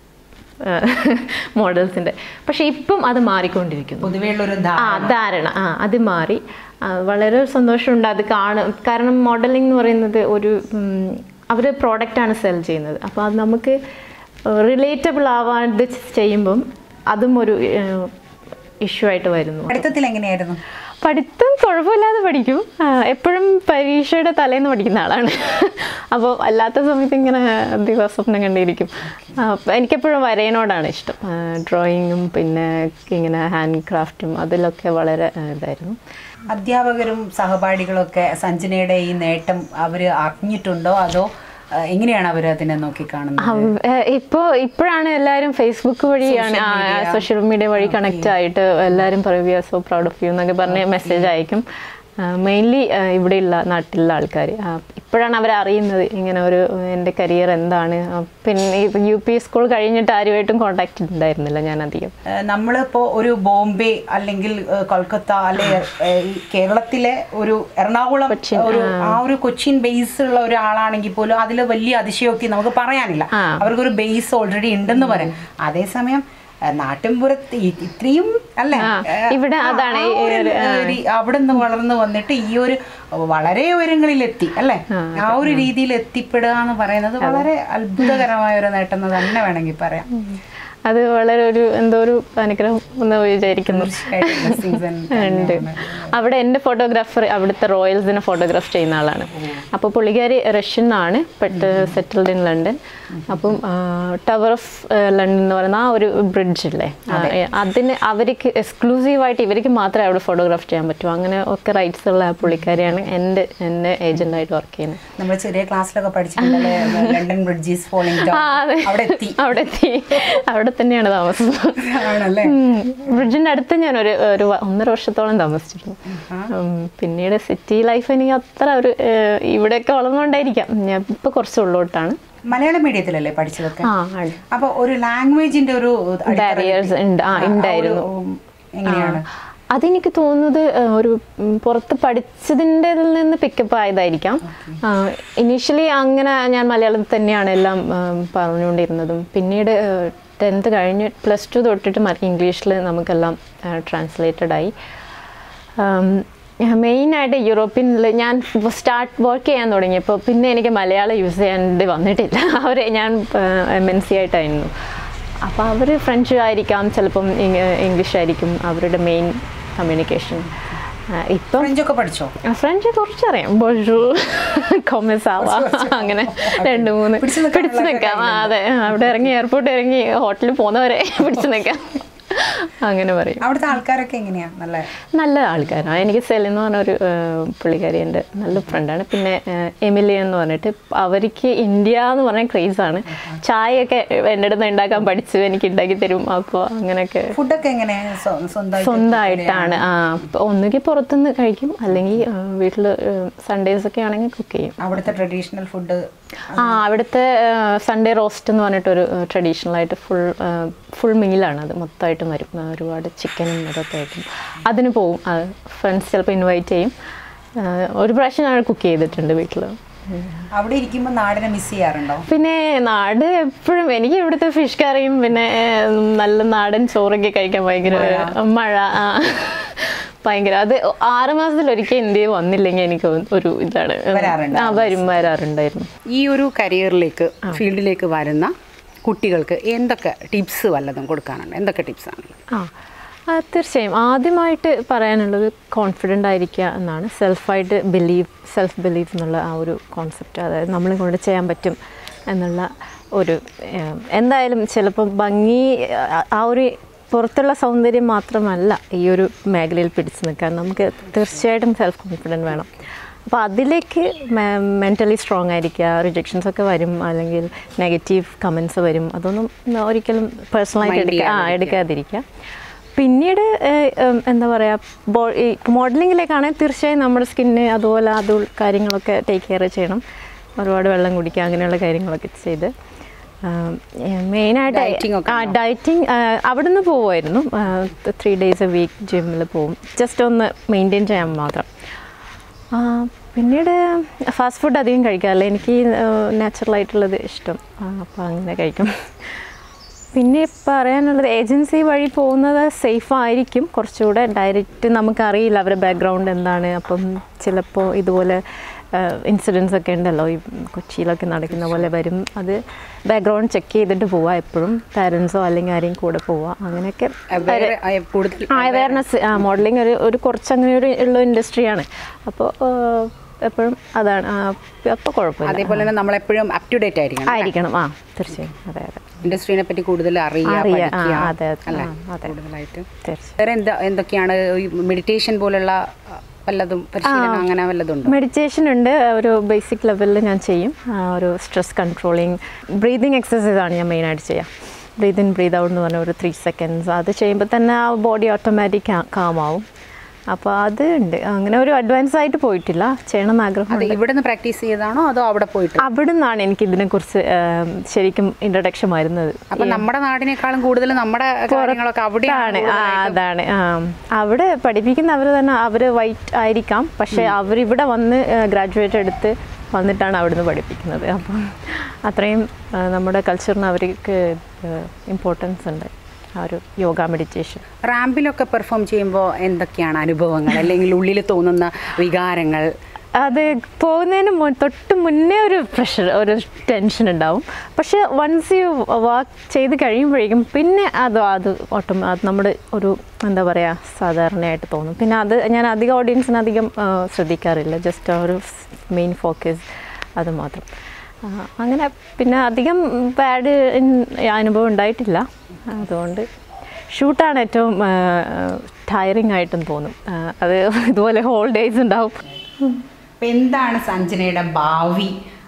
Speaker 1: മോഡൽസിൻ്റെ പക്ഷേ ഇപ്പം അത് മാറിക്കൊണ്ടിരിക്കുന്നു
Speaker 2: പൊതുവെയുള്ളൊരു
Speaker 1: ആ ധാരണ ആ അത് മാറി ആ, വളരെ സന്തോഷമുണ്ട് അത് കാണും കാരണം മോഡലിംഗ് എന്ന് പറയുന്നത് ഒരു അവർ പ്രോഡക്റ്റാണ് സെൽ ചെയ്യുന്നത് അപ്പോൾ അത് നമുക്ക് റിലേറ്റബിൾ ആവാതെ ചെയ്യുമ്പം അതും ഒരു ഇഷ്യൂ ആയിട്ട് വരുന്നു
Speaker 2: പഠിത്തത്തിൽ എങ്ങനെയായിരുന്നു
Speaker 1: പഠിത്തം കുഴപ്പമില്ലാതെ പഠിക്കും ആ, എപ്പോഴും പരീക്ഷയുടെ തലേന്ന് പഠിക്കുന്ന ആളാണ് അപ്പോൾ അല്ലാത്ത സമയത്ത് ഇങ്ങനെ അധികം സ്വപ്നം കണ്ടിരിക്കും ആ, അപ്പൊ എനിക്കെപ്പോഴും വരയനോടാണ് ഇഷ്ടം ഡ്രോയിങ്ങും പിന്നെ ഇങ്ങനെ ഹാൻഡ് ക്രാഫ്റ്റും അതിലൊക്കെ വളരെ ആ, ഇതായിരുന്നു
Speaker 2: അധ്യാപകരും സഹപാഠികളൊക്കെ സഞ്ജനയുടെ ഈ നേട്ടം അവര് അറിഞ്ഞിട്ടുണ്ടോ അതോ ആ, എങ്ങനെയാണ് അവർ അതിനെ നോക്കിക്കാണുന്നത്
Speaker 1: ഇപ്പോൾ ഇപ്പോഴാണ് എല്ലാവരും ഫേസ്ബുക്ക് വഴിയാണ് സോഷ്യൽ മീഡിയ വഴി കണക്റ്റ് ആയിട്ട് എല്ലാവരും പറയും we are so proud of you എന്നൊക്കെ പറഞ്ഞ് മെസ്സേജ് അയക്കും മെയിൻലി ഇവിടെയുള്ള നാട്ടിലുള്ള ആൾക്കാർ ഇപ്പോഴാണ് അവർ അറിയുന്നത് ഇങ്ങനെ ഒരു എൻ്റെ കരിയർ എന്താണ് ആ, പിന്നെ യു പി സ്കൂൾ കഴിഞ്ഞിട്ട് ആരുമായിട്ടും കോണ്ടാക്ട് ഉണ്ടായിരുന്നില്ല ഞാൻ അധികം
Speaker 2: ഏഹ് നമ്മളിപ്പോ ഒരു ബോംബെ അല്ലെങ്കിൽ ഏഹ് കൊൽക്കത്ത അല്ലെ ഏഹ് ഈ കേരളത്തിലെ ഒരു എറണാകുളം ഒരു ആ ഒരു കൊച്ചിൻ ബേസ് ഉള്ള ഒരാളാണെങ്കിൽ പോലും അതിൽ വലിയ അതിശയോക്തി നമുക്ക് പറയാനില്ല
Speaker 1: ആ.
Speaker 2: അവർക്കൊരു ബേസ് ഓൾറെഡി ഉണ്ടെന്ന് പറയാം അതേസമയം ഏഹ് നാട്ടിൻപുറത്ത് ഈ- ഇത്രയും അല്ലെ
Speaker 1: ആ, ഇവിടെ അതാണ് ഈ
Speaker 2: അവിടെ നിന്ന് വളർന്നു വന്നിട്ട് ഈ ഒരു വളരെ ഉയരങ്ങളിലെത്തി അല്ലെ ആ ഒരു രീതിയിൽ എത്തിപ്പെടുക എന്ന് പറയുന്നത് വളരെ അത്ഭുതകരമായ ഒരു നേട്ടം എന്ന് തന്നെ വേണമെങ്കിൽ പറയാം
Speaker 1: അത് വളരെ ഒരു എന്തോ ഒരു അനുഗ്രഹം എന്ന് വിചാരിക്കുന്നു
Speaker 2: തീർച്ചയായിട്ടും blessings and-
Speaker 1: ഉണ്ട് അവിടെ എൻ്റെ ഫോട്ടോഗ്രാഫർ അവിടുത്തെ റോയൽസിനെ ഫോട്ടോഗ്രാഫ് ചെയ്യുന്ന ആളാണ് അപ്പോൾ പുള്ളിക്കാരി റഷ്യൻ ആണ് ബട്ട് സെറ്റിൽഡ് ഇൻ ലണ്ടൻ അപ്പം ടവർ ഓഫ് ലണ്ടൻ എന്ന് പറയുന്ന ആ ഒരു ബ്രിഡ്ജ് ഇല്ലേ ആ, അതിന് അവർക്ക് എക്സ്ക്ലൂസീവായിട്ട് ഇവർക്ക് മാത്രമേ അവിടെ ഫോട്ടോഗ്രാഫ് ചെയ്യാൻ പറ്റൂ അങ്ങനെ ഒക്കെ റൈറ്റ്സ് ഉള്ള ആ പുള്ളിക്കാരിയാണ് എൻ്റെ എൻ്റെ ഏജൻ്റായിട്ട് വർക്ക് ചെയ്യുന്നത്
Speaker 2: നമ്മൾ ചെറിയ ക്ലാസ്സിലൊക്കെ പഠിച്ചിട്ടുണ്ടല്ലേ ലണ്ടൻ ബ്രിഡ്ജീസ് ഫോളിംഗ്
Speaker 1: ആ, അതെ.
Speaker 2: അവിടെ എത്തി
Speaker 1: അവിടെ എത്തി അവിടെ തന്നെയാണ് താമസം
Speaker 2: ആണല്ലേ
Speaker 1: ബ്രിഡ്ജിന്റെ അടുത്ത് ഞാൻ ഒരു ഒരു വ- ഒന്നര വർഷത്തോളം താമസിച്ചിരുന്നു ഉം, പിന്നീട് സിറ്റി ലൈഫ് എനിക്ക് അത്ര ഒരു ഏഹ്, ഇവിടെയൊക്കെ വളർന്നുകൊണ്ടായിരിക്കാം ഞാൻ ഇപ്പൊ കുറച്ച് ഉള്ളോട്ടാണ്
Speaker 2: മലയാളം മീഡിയത്തിലല്ലേ പഠിച്ചതൊക്കെ
Speaker 1: ആ
Speaker 2: അപ്പൊ ഒരു ലാംഗ്വേജിന്റെ ഒരു അടിത്തറ
Speaker 1: ബാരിയേഴ്സ് ഉണ്ട് ആ
Speaker 2: ആ,
Speaker 1: ഉണ്ടായിരുന്നു
Speaker 2: ഒരു, ഉം, എങ്ങനെയാണ്
Speaker 1: അതെനിക്ക് തോന്നുന്നത് ഏഹ്, ഒരു ഉം, പുറത്ത് പഠിച്ചതിൻ്റെ നിന്ന് പിക്കപ്പ് ആയതായിരിക്കാം ഇനീഷ്യലി അങ്ങനെ ഞാൻ മലയാളത്തിൽ തന്നെയാണ് എല്ലാം ഉം, പറഞ്ഞുകൊണ്ടിരുന്നതും പിന്നീട് ടെൻത്ത് കഴിഞ്ഞ് പ്ലസ് ടു തൊട്ടിട്ട് ഇംഗ്ലീഷിൽ നമുക്കെല്ലാം ട്രാൻസ്ലേറ്റഡ് ആയി മെയിനായിട്ട് യൂറോപ്യനിൽ ഞാൻ സ്റ്റാർട്ട് വർക്ക് ചെയ്യാൻ തുടങ്ങിയപ്പോൾ പിന്നെ എനിക്ക് മലയാളം യൂസ് ചെയ്യാണ്ട് വന്നിട്ടില്ല അവരെ ഞാൻ എം എൻ സി ആയിട്ടായിരുന്നു അപ്പോൾ അവർ ഫ്രഞ്ച് ആയിരിക്കാം ചിലപ്പം ഇങ്- ഇംഗ്ലീഷ് ആയിരിക്കും അവരുടെ മെയിൻ കമ്മ്യൂണിക്കേഷൻ ഇപ്പം
Speaker 2: ഫ്രഞ്ചൊക്കെ പഠിച്ചോ
Speaker 1: ഫ്രഞ്ച് കുറച്ചറിയാം ബോജു കൊമസാവ അങ്ങനെ രണ്ട് മൂന്ന്
Speaker 2: പിടിച്ച് നിൽക്കാനുള്ള
Speaker 1: പിടിച്ചു നിൽക്കാം ആ, അതെ അവിടെ ഇറങ്ങി എയർപോർട്ട് ഇറങ്ങി ഹോട്ടലിൽ പോകുന്നവരെ പിടിച്ചു നിൽക്കാം അങ്ങനെ പറയും
Speaker 2: അവിടുത്തെ ആൾക്കാരൊക്കെ എങ്ങനെയാ നല്ല
Speaker 1: നല്ല ആൾക്കാരാണ് എനിക്ക് സെൽ എന്ന് പറഞ്ഞ ഒരു പുള്ളിക്കാരി എൻ്റെ നല്ല ഫ്രണ്ടാണ് പിന്നെ ഏഹ്, എമിലി എന്ന് പറഞ്ഞിട്ട് അവർക്ക് ഇന്ത്യ എന്ന് പറഞ്ഞ ക്രേസാണ് ചായയൊക്കെ എൻ്റെ അടുത്ത് ഉണ്ടാക്കാൻ പഠിച്ചു എനിക്ക് ഉണ്ടാക്കി തരും അപ്പോൾ അങ്ങനെയൊക്കെ
Speaker 2: ഫുഡൊക്കെ എങ്ങനെ സ്വ- സ്വന്തമായിട്ട്
Speaker 1: സ്വന്തമായിട്ടാണ് ആ അപ്പൊ ഒന്നുകിൽ പുറത്തുനിന്ന് കഴിക്കും അല്ലെങ്കിൽ വീട്ടിൽ സൺഡേസ് ഒക്കെ ആണെങ്കിൽ കുക്ക് ചെയ്യും
Speaker 2: അവിടുത്തെ ട്രഡീഷണൽ ഫുഡ്
Speaker 1: ആ അവിടുത്തെ സൺഡേ റോസ്റ്റ് എന്ന് പറഞ്ഞിട്ടൊരു ട്രഡീഷണൽ ആയിട്ട് ഫുൾ ഫുൾ മീലാണ് അത് മൊത്തമായിട്ടും വരും ആ, ഒരുപാട് ചിക്കനും അതൊക്കെ ആയിട്ടും അതിന് പോവും ഫ്രണ്ട്സ് ചിലപ്പോൾ ഇൻവൈറ്റ് ചെയ്യും ആ, ഒരു പ്രാവശ്യം ഞാൻ കുക്ക് ചെയ്തിട്ടുണ്ട് വീട്ടിൽ
Speaker 2: അവിടെ ഇരിക്കുമ്പോൾ നാടിനെ മിസ് ചെയ്യാറുണ്ടോ
Speaker 1: പിന്നെ നാട് എപ്പോഴും എനിക്ക് ഇവിടുത്തെ ഫിഷ് കറിയും പിന്നെ ഏർ, നല്ല നാടൻ ചോറൊക്കെ കഴിക്കാൻ ഭയങ്കര മഴ ആ ഭയങ്കര അത് ആറ് മാസത്തിൽ ഒരിക്കൽ ഇന്ത്യയിൽ വന്നില്ലെങ്കിൽ എനിക്ക് ഒരു ഇതാണ്
Speaker 2: വരാറുണ്ട്.
Speaker 1: ആ വരും വരാറുണ്ടായിരുന്നു
Speaker 2: ഈ ഒരു കരിയറിലേക്ക് ഫീൽഡിലേക്ക് വരുന്ന കുട്ടികൾക്ക് എന്തൊക്കെ ടിപ്സ് വല്ലതും കൊടുക്കാനുണ്ട് എന്തൊക്കെ ടിപ്സ് ആണ്
Speaker 1: ആ ആ, തീർച്ചയായും ആദ്യമായിട്ട് പറയാനുള്ളത് കോൺഫിഡൻ്റ് ആയിരിക്കുക എന്നാണ് സെൽഫായിട്ട് ബിലീവ് സെൽഫ് ബിലീവ് എന്നുള്ള ആ ഒരു കോൺസെപ്റ്റ് അതായത് നമ്മളെ കൊണ്ട് ചെയ്യാൻ പറ്റും എന്നുള്ള ഒരു ഏം, എന്തായാലും ചിലപ്പം ഭംഗി ആ- ആ ഒരു പുറത്തുള്ള സൗന്ദര്യം മാത്രമല്ല ഈ ഒരു മേഖലയിൽ പിടിച്ചു നിൽക്കാൻ നമുക്ക് തീർച്ചയായിട്ടും സെൽഫ് കോൺഫിഡൻറ്റ് വേണം അപ്പോൾ അതിലേക്ക് മെൻ്റലി സ്ട്രോങ് ആയിരിക്കുക റിജക്ഷൻസ് ഒക്കെ വരും അല്ലെങ്കിൽ നെഗറ്റീവ് കമൻസ് വരും അതൊന്നും ഒരിക്കലും പേഴ്സണലായിട്ട്
Speaker 2: Mind
Speaker 1: എടുക്കുക ആ
Speaker 2: ചെയ്യാതിരിക്കുക.
Speaker 1: എടുക്കാതിരിക്കുക പിന്നീട് ഏഹ്, ഉം, എന്താ പറയുക ബോ ഈ മോഡലിങ്ങിലേക്കാണെങ്കിൽ തീർച്ചയായും നമ്മുടെ സ്കിന്ന് അതുപോലെ അത് കാര്യങ്ങളൊക്കെ ടേക്ക് കെയർ ചെയ്യണം ഒരുപാട് വെള്ളം കുടിക്കുക അങ്ങനെയുള്ള കാര്യങ്ങളൊക്കെ ചെയ്ത് മെയിനായിട്ട്
Speaker 2: Dieting ഒക്കെ
Speaker 1: ആ ഡയറ്റിങ് അവിടുന്ന് പോവുമായിരുന്നു ത്രീ ഡേയ്സ് എ വീക്ക് ജിമ്മിൽ പോവും ജസ്റ്റ് ഒന്ന് മെയിൻറ്റെയിൻ ചെയ്യാൻ മാത്രം ആ, പിന്നീട് ഫാസ്റ്റ് ഫുഡ് അധികം കഴിക്കാറില്ല എനിക്ക് നാച്ചുറലായിട്ടുള്ളത് ഇഷ്ടം അപ്പോൾ അങ്ങനെ കഴിക്കും പിന്നെ പറയാനുള്ളത് ഏജൻസി വഴി പോകുന്നത് സേഫ് ആയിരിക്കും കുറച്ചുകൂടെ ഡയറക്റ്റ് നമുക്കറിയില്ല അവരുടെ ബാക്ക്ഗ്രൗണ്ട് എന്താണ് അപ്പം ചിലപ്പോൾ ഇതുപോലെ ഇൻസിഡൻസ് ഒക്കെ ഉണ്ടല്ലോ ഈ കൊച്ചിയിലൊക്കെ നടക്കുന്ന പോലെ വരും അത് ബാക്ക്ഗ്രൗണ്ട് ചെക്ക് ചെയ്തിട്ട് പോവുക എപ്പോഴും പാരൻസോ അല്ലെങ്കിൽ ആരെയും കൂടെ പോവുക അങ്ങനെയൊക്കെ
Speaker 2: വേറെ, ആ, കൂടുതൽ
Speaker 1: ആ അവയർനെസ് ആ മോഡലിംഗ് ഒരു ഒരു കുറച്ച് അങ്ങനെ ഒരു ഉള്ള ഇൻഡസ്ട്രിയാണ് അപ്പോൾ എപ്പോഴും അതാണ് അപ്പോൾ കുഴപ്പമില്ല
Speaker 2: അതേപോലെ തന്നെ നമ്മളെപ്പോഴും അപ് ടു ഡേറ്റ് ആയിരിക്കണം
Speaker 1: ആയിരിക്കണം ആ തീർച്ചയായും അതെ അതെ
Speaker 2: ഇൻഡസ്ട്രീനെ പറ്റി കൂടുതൽ അറിയുക
Speaker 1: അറിയാം. ആ,
Speaker 2: പഠിക്കുക
Speaker 1: അതെ, അതെ.
Speaker 2: അല്ലേ
Speaker 1: ആ, അതെ.
Speaker 2: കൂടുതലായിട്ട്
Speaker 1: തീർച്ചയായും
Speaker 2: വേറെ എന്താ എന്തൊക്കെയാണ് ഈ മെഡിറ്റേഷൻ പോലുള്ള ആ, വല്ലതും പരിശീലനം അങ്ങനെ വല്ലതും ഉണ്ടോ
Speaker 1: മെഡിറ്റേഷൻ ഉണ്ട് ഒരു ബേസിക് ലെവലിൽ ഞാൻ ചെയ്യും ആ, ഒരു സ്ട്രെസ് കൺട്രോളിങ് ബ്രീതിങ് എക്സസൈസ് ആണ് ഞാൻ മെയിനായിട്ട് ചെയ്യുക ബ്രീത് ഇൻ ബ്രീത് ഔട്ട് എന്ന് പറഞ്ഞ ഒരു ത്രീ സെക്കൻഡ്സ് അത് ചെയ്യുമ്പോൾ തന്നെ ആ ബോഡി ഓട്ടോമാറ്റിക് കാമാവും അപ്പോൾ അത് ഉണ്ട് അങ്ങനെ ഒരു അഡ്വാൻസ് ആയിട്ട് പോയിട്ടില്ല ചെയ്യണം എന്ന് ആഗ്രഹം
Speaker 2: അത് ഇവിടെ നിന്ന് പ്രാക്ടീസ് ചെയ്താണോ അതോ അവിടെ പോയിട്ട്
Speaker 1: അവിടെ നിന്നാണ് എനിക്ക് ഇതിനെക്കുറിച്ച് ആം, ശരിക്കും ഇൻട്രഡക്ഷൻ വരുന്നത്
Speaker 2: അപ്പൊ നമ്മുടെ നാടിനേക്കാളും കൂടുതൽ നമ്മുടെ കാര്യങ്ങളൊക്കെ അവിടെയാണ്
Speaker 1: ആണ് ആ അതാണ് ആ അവിടെ പഠിപ്പിക്കുന്ന അവർ തന്നെ അവർ വൈറ്റ് ആയിരിക്കാം പക്ഷേ അവരിവിടെ വന്ന് ഗ്രാജുവേറ്റ് എടുത്ത് വന്നിട്ടാണ് അവിടുന്ന് പഠിപ്പിക്കുന്നത് അപ്പം അത്രയും ആ, നമ്മുടെ കൾച്ചറിന് അവർക്ക് ഇമ്പോർട്ടൻസ് ഉണ്ട് ആ ഒരു യോഗ മെഡിറ്റേഷൻ
Speaker 2: റാമ്പിലൊക്കെ പെർഫോം ചെയ്യുമ്പോൾ എന്തൊക്കെയാണ് അനുഭവങ്ങൾ അല്ലെങ്കിൽ ഉള്ളിൽ തോന്നുന്ന വികാരങ്ങൾ
Speaker 1: അത് പോകുന്നതിന് മുൻ തൊട്ട് മുന്നേ ഒരു പ്രഷർ ഒരു ടെൻഷൻ ഉണ്ടാവും പക്ഷെ വൺസ് യു വർക്ക് ചെയ്ത് കഴിയുമ്പോഴേക്കും പിന്നെ അത് അത് ഓട്ടം അത് നമ്മുടെ ഒരു എന്താ പറയുക സാധാരണയായിട്ട് തോന്നും പിന്നെ അത് ഞാൻ അധികം ഓഡിയൻസിന് അധികം ആ, ശ്രദ്ധിക്കാറില്ല ജസ്റ്റ് ഒരു മെയിൻ ഫോക്കസ് അത് മാത്രം ആ, അങ്ങനെ പിന്നെ അധികം ബാഡ് അനുഭവം ഉണ്ടായിട്ടില്ല അതുകൊണ്ട് ഷൂട്ടാണ് ഏറ്റവും ടയറിങ് ആയിട്ടും തോന്നും ആ, അത് ഇതുപോലെ ഹോൾ ഡേയ്സ് ഉണ്ടാവും
Speaker 2: അപ്പൊ എന്താണ് സഞ്ജനയുടെ ഭാവി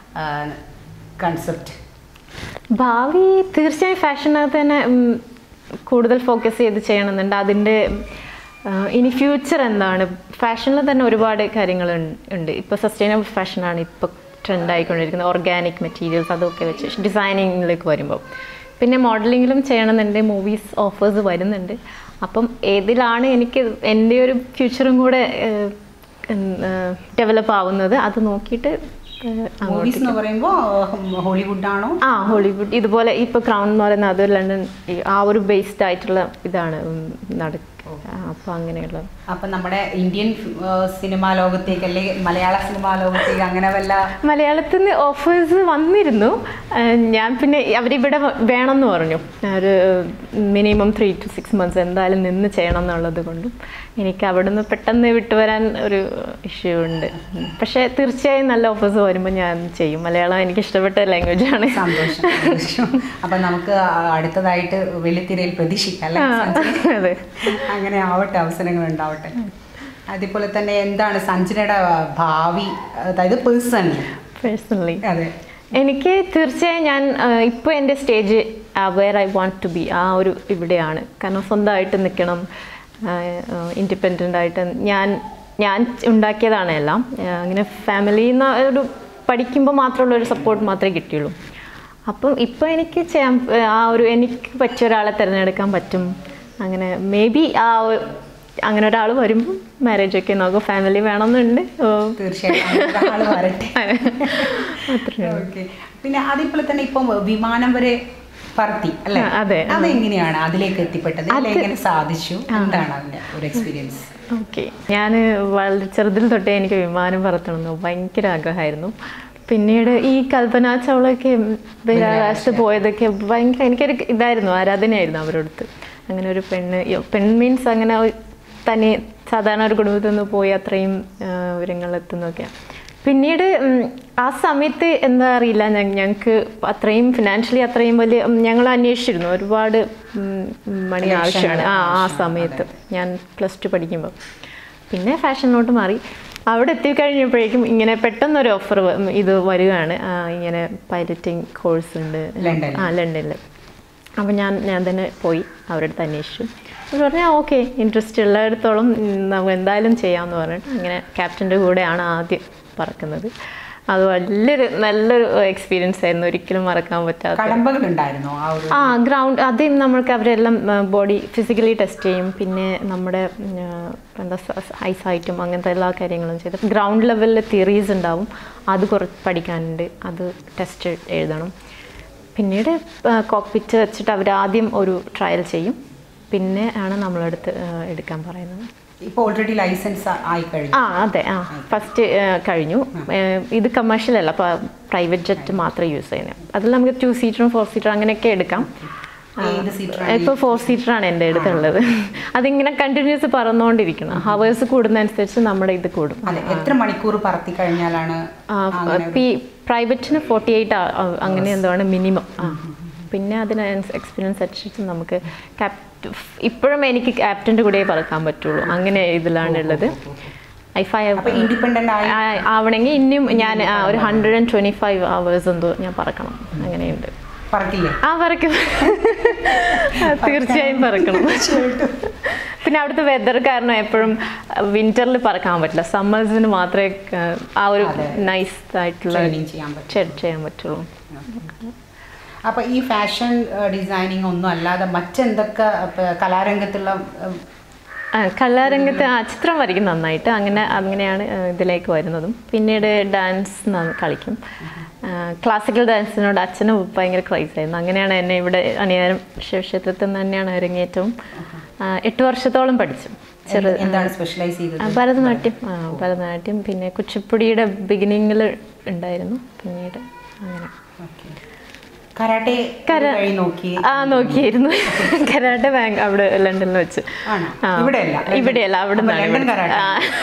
Speaker 2: കൺസെപ്റ്റ്
Speaker 1: ഭാവി തീർച്ചയായും ഫാഷനകത്ത് തന്നെ ഉം, കൂടുതൽ ഫോക്കസ് ചെയ്ത് ചെയ്യണമെന്നുണ്ട് അതിൻ്റെ ആ, ഇനി ഫ്യൂച്ചർ എന്താണ് ഫാഷനിൽ തന്നെ ഒരുപാട് കാര്യങ്ങൾ ഉണ്ട് ഇപ്പോൾ സസ്റ്റൈനബിൾ ഫാഷനാണ് ഇപ്പോൾ ട്രെൻഡ് ആയിക്കൊണ്ടിരിക്കുന്നത് ഓർഗാനിക് മെറ്റീരിയൽസ് അതൊക്കെ വെച്ച് ഡിസൈനിങ്ങിലേക്ക് വരുമ്പോൾ പിന്നെ മോഡലിങ്ങിലും ചെയ്യണമെന്നുണ്ട് മൂവീസ് ഓഫേഴ്സ് വരുന്നുണ്ട് അപ്പം ഏതിലാണ് എനിക്ക് എൻ്റെ ഒരു ഫ്യൂച്ചറും കൂടെ ഡെവലപ്പ് ആവുന്നത് അത് നോക്കിയിട്ട് ഏഹ്,
Speaker 2: മൂവീസ് എന്ന് പറയുമ്പോൾ ഹോളിവുഡ് ആണോ
Speaker 1: ആ ഹോളിവുഡ് ഇതുപോലെ ഇപ്പൊ ക്രൗൺ എന്ന് പറയുന്ന അത് ലണ്ടൻ ഈ ആ ഒരു ബേസ്ഡ് ആയിട്ടുള്ള ഇതാണ് ഉം, നട ആ, അപ്പൊ അങ്ങനെയുള്ള
Speaker 2: അപ്പൊ നമ്മുടെ ഇന്ത്യൻ സിനിമാ ലോകത്തേക്ക് അല്ലെങ്കിൽ മലയാള സിനിമാ ലോകത്തേക്ക് അങ്ങനെ വല്ല
Speaker 1: മലയാളത്തിൽ നിന്ന് ഓഫേഴ്സ് വന്നിരുന്നു ആ, ഞാൻ പിന്നെ അവരിവിടെ വേണമെന്ന് പറഞ്ഞു ഒരു minimum three to six months എന്തായാലും നിന്ന് ചെയ്യണം എന്നുള്ളത് കൊണ്ടും എനിക്ക് അവിടെ നിന്ന് പെട്ടെന്ന് വിട്ടുവരാൻ ഒരു ഇഷ്യൂ ഉണ്ട് ഉം. പക്ഷേ തീർച്ചയായും നല്ല ഓഫേഴ്സ് വരുമ്പോൾ ഞാൻ ചെയ്യും മലയാളം എനിക്ക് ഇഷ്ടപ്പെട്ട ലാംഗ്വേജ് ആണ്
Speaker 2: സന്തോഷം സന്തോഷം അപ്പൊ നമുക്ക് അടുത്തതായിട്ട് വെള്ളിത്തിരയിൽ പ്രതീക്ഷിക്കാം അല്ലേ
Speaker 1: ആ,
Speaker 2: സഞ്ജന?
Speaker 1: അതെ
Speaker 2: അങ്ങനെ ആവട്ടെ അവസരങ്ങൾ ഉണ്ടാവട്ടെ അതേപോലെ തന്നെ എന്താണ് സഞ്ജനയുടെ ഭാവി അതായത് പേഴ്സണലി
Speaker 1: പേഴ്സണലി
Speaker 2: അതെ
Speaker 1: എനിക്ക് തീർച്ചയായും ഞാൻ ഇപ്പോൾ എൻ്റെ stage where I want to be ആ ഒരു ഇവിടെയാണ് കാരണം സ്വന്തമായിട്ട് നിൽക്കണം ഇൻഡിപെൻഡൻ്റ് ആയിട്ട് ഞാൻ ഞാൻ ഉണ്ടാക്കിയതാണ് എല്ലാം ആ, അങ്ങനെ ഫാമിലിയിൽ നിന്ന് ഒരു പഠിക്കുമ്പോൾ മാത്രമുള്ള ഒരു സപ്പോർട്ട് മാത്രമേ കിട്ടിയുള്ളൂ അപ്പം ഇപ്പോൾ എനിക്ക് ചെയ്യാൻ ആ ഒരു എനിക്ക് പറ്റിയ ഒരാളെ തിരഞ്ഞെടുക്കാൻ പറ്റും അങ്ങനെ മേ ബി ആ ഒരു- അങ്ങനെ ഒരാൾ വരുമ്പോൾ മാരേജ് ഒക്കെ നോക്കും ഫാമിലി വേണമെന്നുണ്ട് ഓ,
Speaker 2: തീർച്ചയായും അങ്ങനെ ഒരാള് വരട്ടെ
Speaker 1: അത്രയേ ഉള്ളൂ.
Speaker 2: ഓക്കെ പിന്നെ അതേപോലെ തന്നെ ഇപ്പം വിമാനം വരെ പറത്തി അല്ലേ
Speaker 1: ആ, അതെ.
Speaker 2: അതെങ്ങനെയാണ് അതിലേക്ക് എത്തിപ്പെട്ടത് അല്ലെ എങ്ങനെ സാധിച്ചു എന്താണ് അതിന്റെ ഒരു എക്സ്പീരിയൻസ്
Speaker 1: ഓക്കെ ഞാൻ വളരെ ചെറുതിൽ തൊട്ടേ എനിക്ക് വിമാനം പറത്തണമെന്ന് ഭയങ്കര ആഗ്രഹമായിരുന്നു പിന്നീട് ഈ കൽപ്പന ചൗളൊക്കെ ബഹിരാകാശത്ത് പോയതൊക്കെ ഭയങ്കര എനിക്കൊരു ഇതായിരുന്നു ആരാധനയായിരുന്നു അവരോടത്ത് അങ്ങനെ ഒരു പെണ്ണ് യോ, പെൺ മീൻസ് അങ്ങനെ ഒരു തനി സാധാരണ ഒരു കുടുംബത്തിൽ നിന്ന് പോയി അത്രയും ആ, വിവരങ്ങളെത്തുന്നൊക്കെ പിന്നീട് ഉം, ആ സമയത്ത് എന്താ അറിയില്ല ഞങ്ങൾക്ക് അത്രയും ഫിനാൻഷ്യലി അത്രയും വലിയ ഉം, ഞങ്ങൾ അന്വേഷിച്ചിരുന്നു ഒരുപാട് ഉം, മണി ആവശ്യമാണ് ആ ആ സമയത്ത് ഞാൻ പ്ലസ് ടു പഠിക്കുമ്പോൾ പിന്നെ ഫാഷനിലോട്ട് മാറി അവിടെ എത്തിക്കഴിഞ്ഞപ്പോഴേക്കും ഇങ്ങനെ പെട്ടെന്നൊരു ഓഫർ ഇത് വരികയാണ് ആ, ഇങ്ങനെ പൈലറ്റിംഗ് കോഴ്സ് ഉണ്ട്
Speaker 2: ലണ്ടനിൽ.
Speaker 1: ആ ലണ്ടനിൽ അപ്പോൾ ഞാൻ ഞാൻ തന്നെ പോയി അവരുടെ അടുത്ത് അന്വേഷിച്ചു അവർ പറഞ്ഞു ഓക്കെ ഇൻട്രസ്റ്റ് ഉള്ളിടത്തോളം ഉം, നമുക്ക് എന്തായാലും ചെയ്യാമെന്ന് പറഞ്ഞിട്ട് അങ്ങനെ ക്യാപ്റ്റൻ്റെ കൂടെയാണ് ആദ്യം പറക്കുന്നത് അത് വലിയൊരു നല്ലൊരു എക്സ്പീരിയൻസ് ആയിരുന്നു ഒരിക്കലും മറക്കാൻ പറ്റാത്ത
Speaker 2: കടമ്പകൾ ഉണ്ടായിരുന്നോ ആ ഒരു
Speaker 1: ആ ഗ്രൗണ്ട് ആദ്യം നമ്മൾക്ക് അവരെല്ലാം ബോഡി ഫിസിക്കലി ടെസ്റ്റ് ചെയ്യും പിന്നെ നമ്മുടെ ഉം, ആ, എന്താ ഐസൈറ്റും അങ്ങനത്തെ എല്ലാ കാര്യങ്ങളും ചെയ്ത് ഗ്രൗണ്ട് ലെവലിൽ തിയറീസ് ഉണ്ടാവും അത് കുറച്ച് പഠിക്കാനുണ്ട് അത് ടെസ്റ്റ് എഴുതണം പിന്നീട് കോക്പിറ്റ് വെച്ചിട്ട് അവർ ആദ്യം ഒരു ട്രയൽ ചെയ്യും പിന്നെ ആണ് നമ്മളെടുത്ത് ആ, എടുക്കാൻ പറയുന്നത്
Speaker 2: ഇപ്പൊ ഓൾറെഡി ലൈസൻസ് ആയി കഴിഞ്ഞു
Speaker 1: ആ അതെ ആ ഫസ്റ്റ് കഴിഞ്ഞു ഏഹ് ഇത് കമേഴ്ഷ്യൽ അല്ല അപ്പോൾ പ്രൈവറ്റ് ജെറ്റ് മാത്രമേ യൂസ് ചെയ്യുന്നത് അതിൽ നമുക്ക് ടു സീറ്ററും ഫോർ സീറ്ററും അങ്ങനെയൊക്കെ എടുക്കാം
Speaker 2: ഏത് സീറ്റർ
Speaker 1: ഇപ്പോൾ ഫോർ സീറ്ററാണ് എൻ്റെ അടുത്തുള്ളത് അതിങ്ങനെ കണ്ടിന്യൂസ് പറന്നുകൊണ്ടിരിക്കണം ഹവേഴ്സ് കൂടുന്നതനുസരിച്ച് നമ്മുടെ ഇത് കൂടും
Speaker 2: അതെ എത്ര മണിക്കൂർ പറത്തി കഴിഞ്ഞാലാണ്
Speaker 1: പ്രൈവറ്റിന് ഫോർട്ടി എയ്റ്റ് അങ്ങനെ എന്തോ ആണ് മിനിമം ആ പിന്നെ അതിന് എക്സ്പീരിയൻസ് അനുസരിച്ച് നമുക്ക് ക്യാപ് ഇപ്പോഴും എനിക്ക് ക്യാപ്റ്റൻ്റെ കൂടെ പറക്കാൻ പറ്റുള്ളൂ അങ്ങനെ ഇതിലാണ് ഉള്ളത് ഐ ഫൈവ്
Speaker 2: അപ്പൊ ഇൻഡിപെൻഡന്റ് ആയി
Speaker 1: ആവണമെങ്കിൽ ഇനിയും ഞാൻ ആ, ഒരു hundred and twenty five hours എന്തോ ഞാൻ പറക്കണം അങ്ങനെയുണ്ട്
Speaker 2: പറക്കില്ലേ
Speaker 1: ആ പറക്കും ആ, തീർച്ചയായും പറക്കണം പിന്നെ അവിടുത്തെ വെതർ കാരണം എപ്പോഴും വിന്ററിൽ പറക്കാൻ പറ്റില്ല സമ്മേഴ്സിന് മാത്രമേ ആ, ആ ഒരു നൈസ് ആയിട്ടുള്ള
Speaker 2: ട്രെയിനിങ് ചെയ്യാൻ പറ്റും
Speaker 1: ചെ- ചെയ്യാൻ പറ്റുള്ളൂ
Speaker 2: അപ്പൊ ഈ ഫാഷൻ ഡിസൈനിങ് ഒന്നും അല്ലാതെ മറ്റെന്തൊക്കെ ഇപ്പൊ കലാരംഗത്തുള്ള ഉം,
Speaker 1: ആ, കലാരംഗത്ത് ആ ചിത്രം വരയ്ക്കും നന്നായിട്ട് അങ്ങനെ അങ്ങനെയാണ് ആ, ഇതിലേക്ക് വരുന്നതും പിന്നീട് ഡാൻസ് ന- കളിക്കും ക്ലാസിക്കൽ ഡാൻസിനോട് അച്ഛന് ഭയങ്കര ക്രൈസ് ആയിരുന്നു അങ്ങനെയാണ് എന്നെ ഇവിടെ അണിയാരം ശിവക്ഷേത്രത്തിൽ നിന്ന് തന്നെയാണ് അരങ്ങേറ്റവും ആ, എട്ട് വർഷത്തോളം പഠിച്ചു ചെറു
Speaker 2: എന്താണ് സ്പെഷ്യലൈസ് ചെയ്തത്
Speaker 1: ആ, ഭരതനാട്യം ആ ഭരതനാട്യം പിന്നെ കുച്ചിപ്പുടിയുടെ ബിഗിനിങ്ങിൽ ഉണ്ടായിരുന്നു പിന്നീട് അങ്ങനെ
Speaker 2: കരാട്ടെ
Speaker 1: കര-
Speaker 2: വഴി നോക്കി
Speaker 1: ആ നോക്കിയായിരുന്നു കരാട്ടെ ബാങ്ക് അവിടെ ലണ്ടനിൽ വെച്ച്
Speaker 2: ആണോ?
Speaker 1: ആ.
Speaker 2: ഇവിടെയല്ല?
Speaker 1: ഇവിടെയല്ല അവിടെ
Speaker 2: അപ്പൊ ലണ്ടൻ കരാട്ടെ?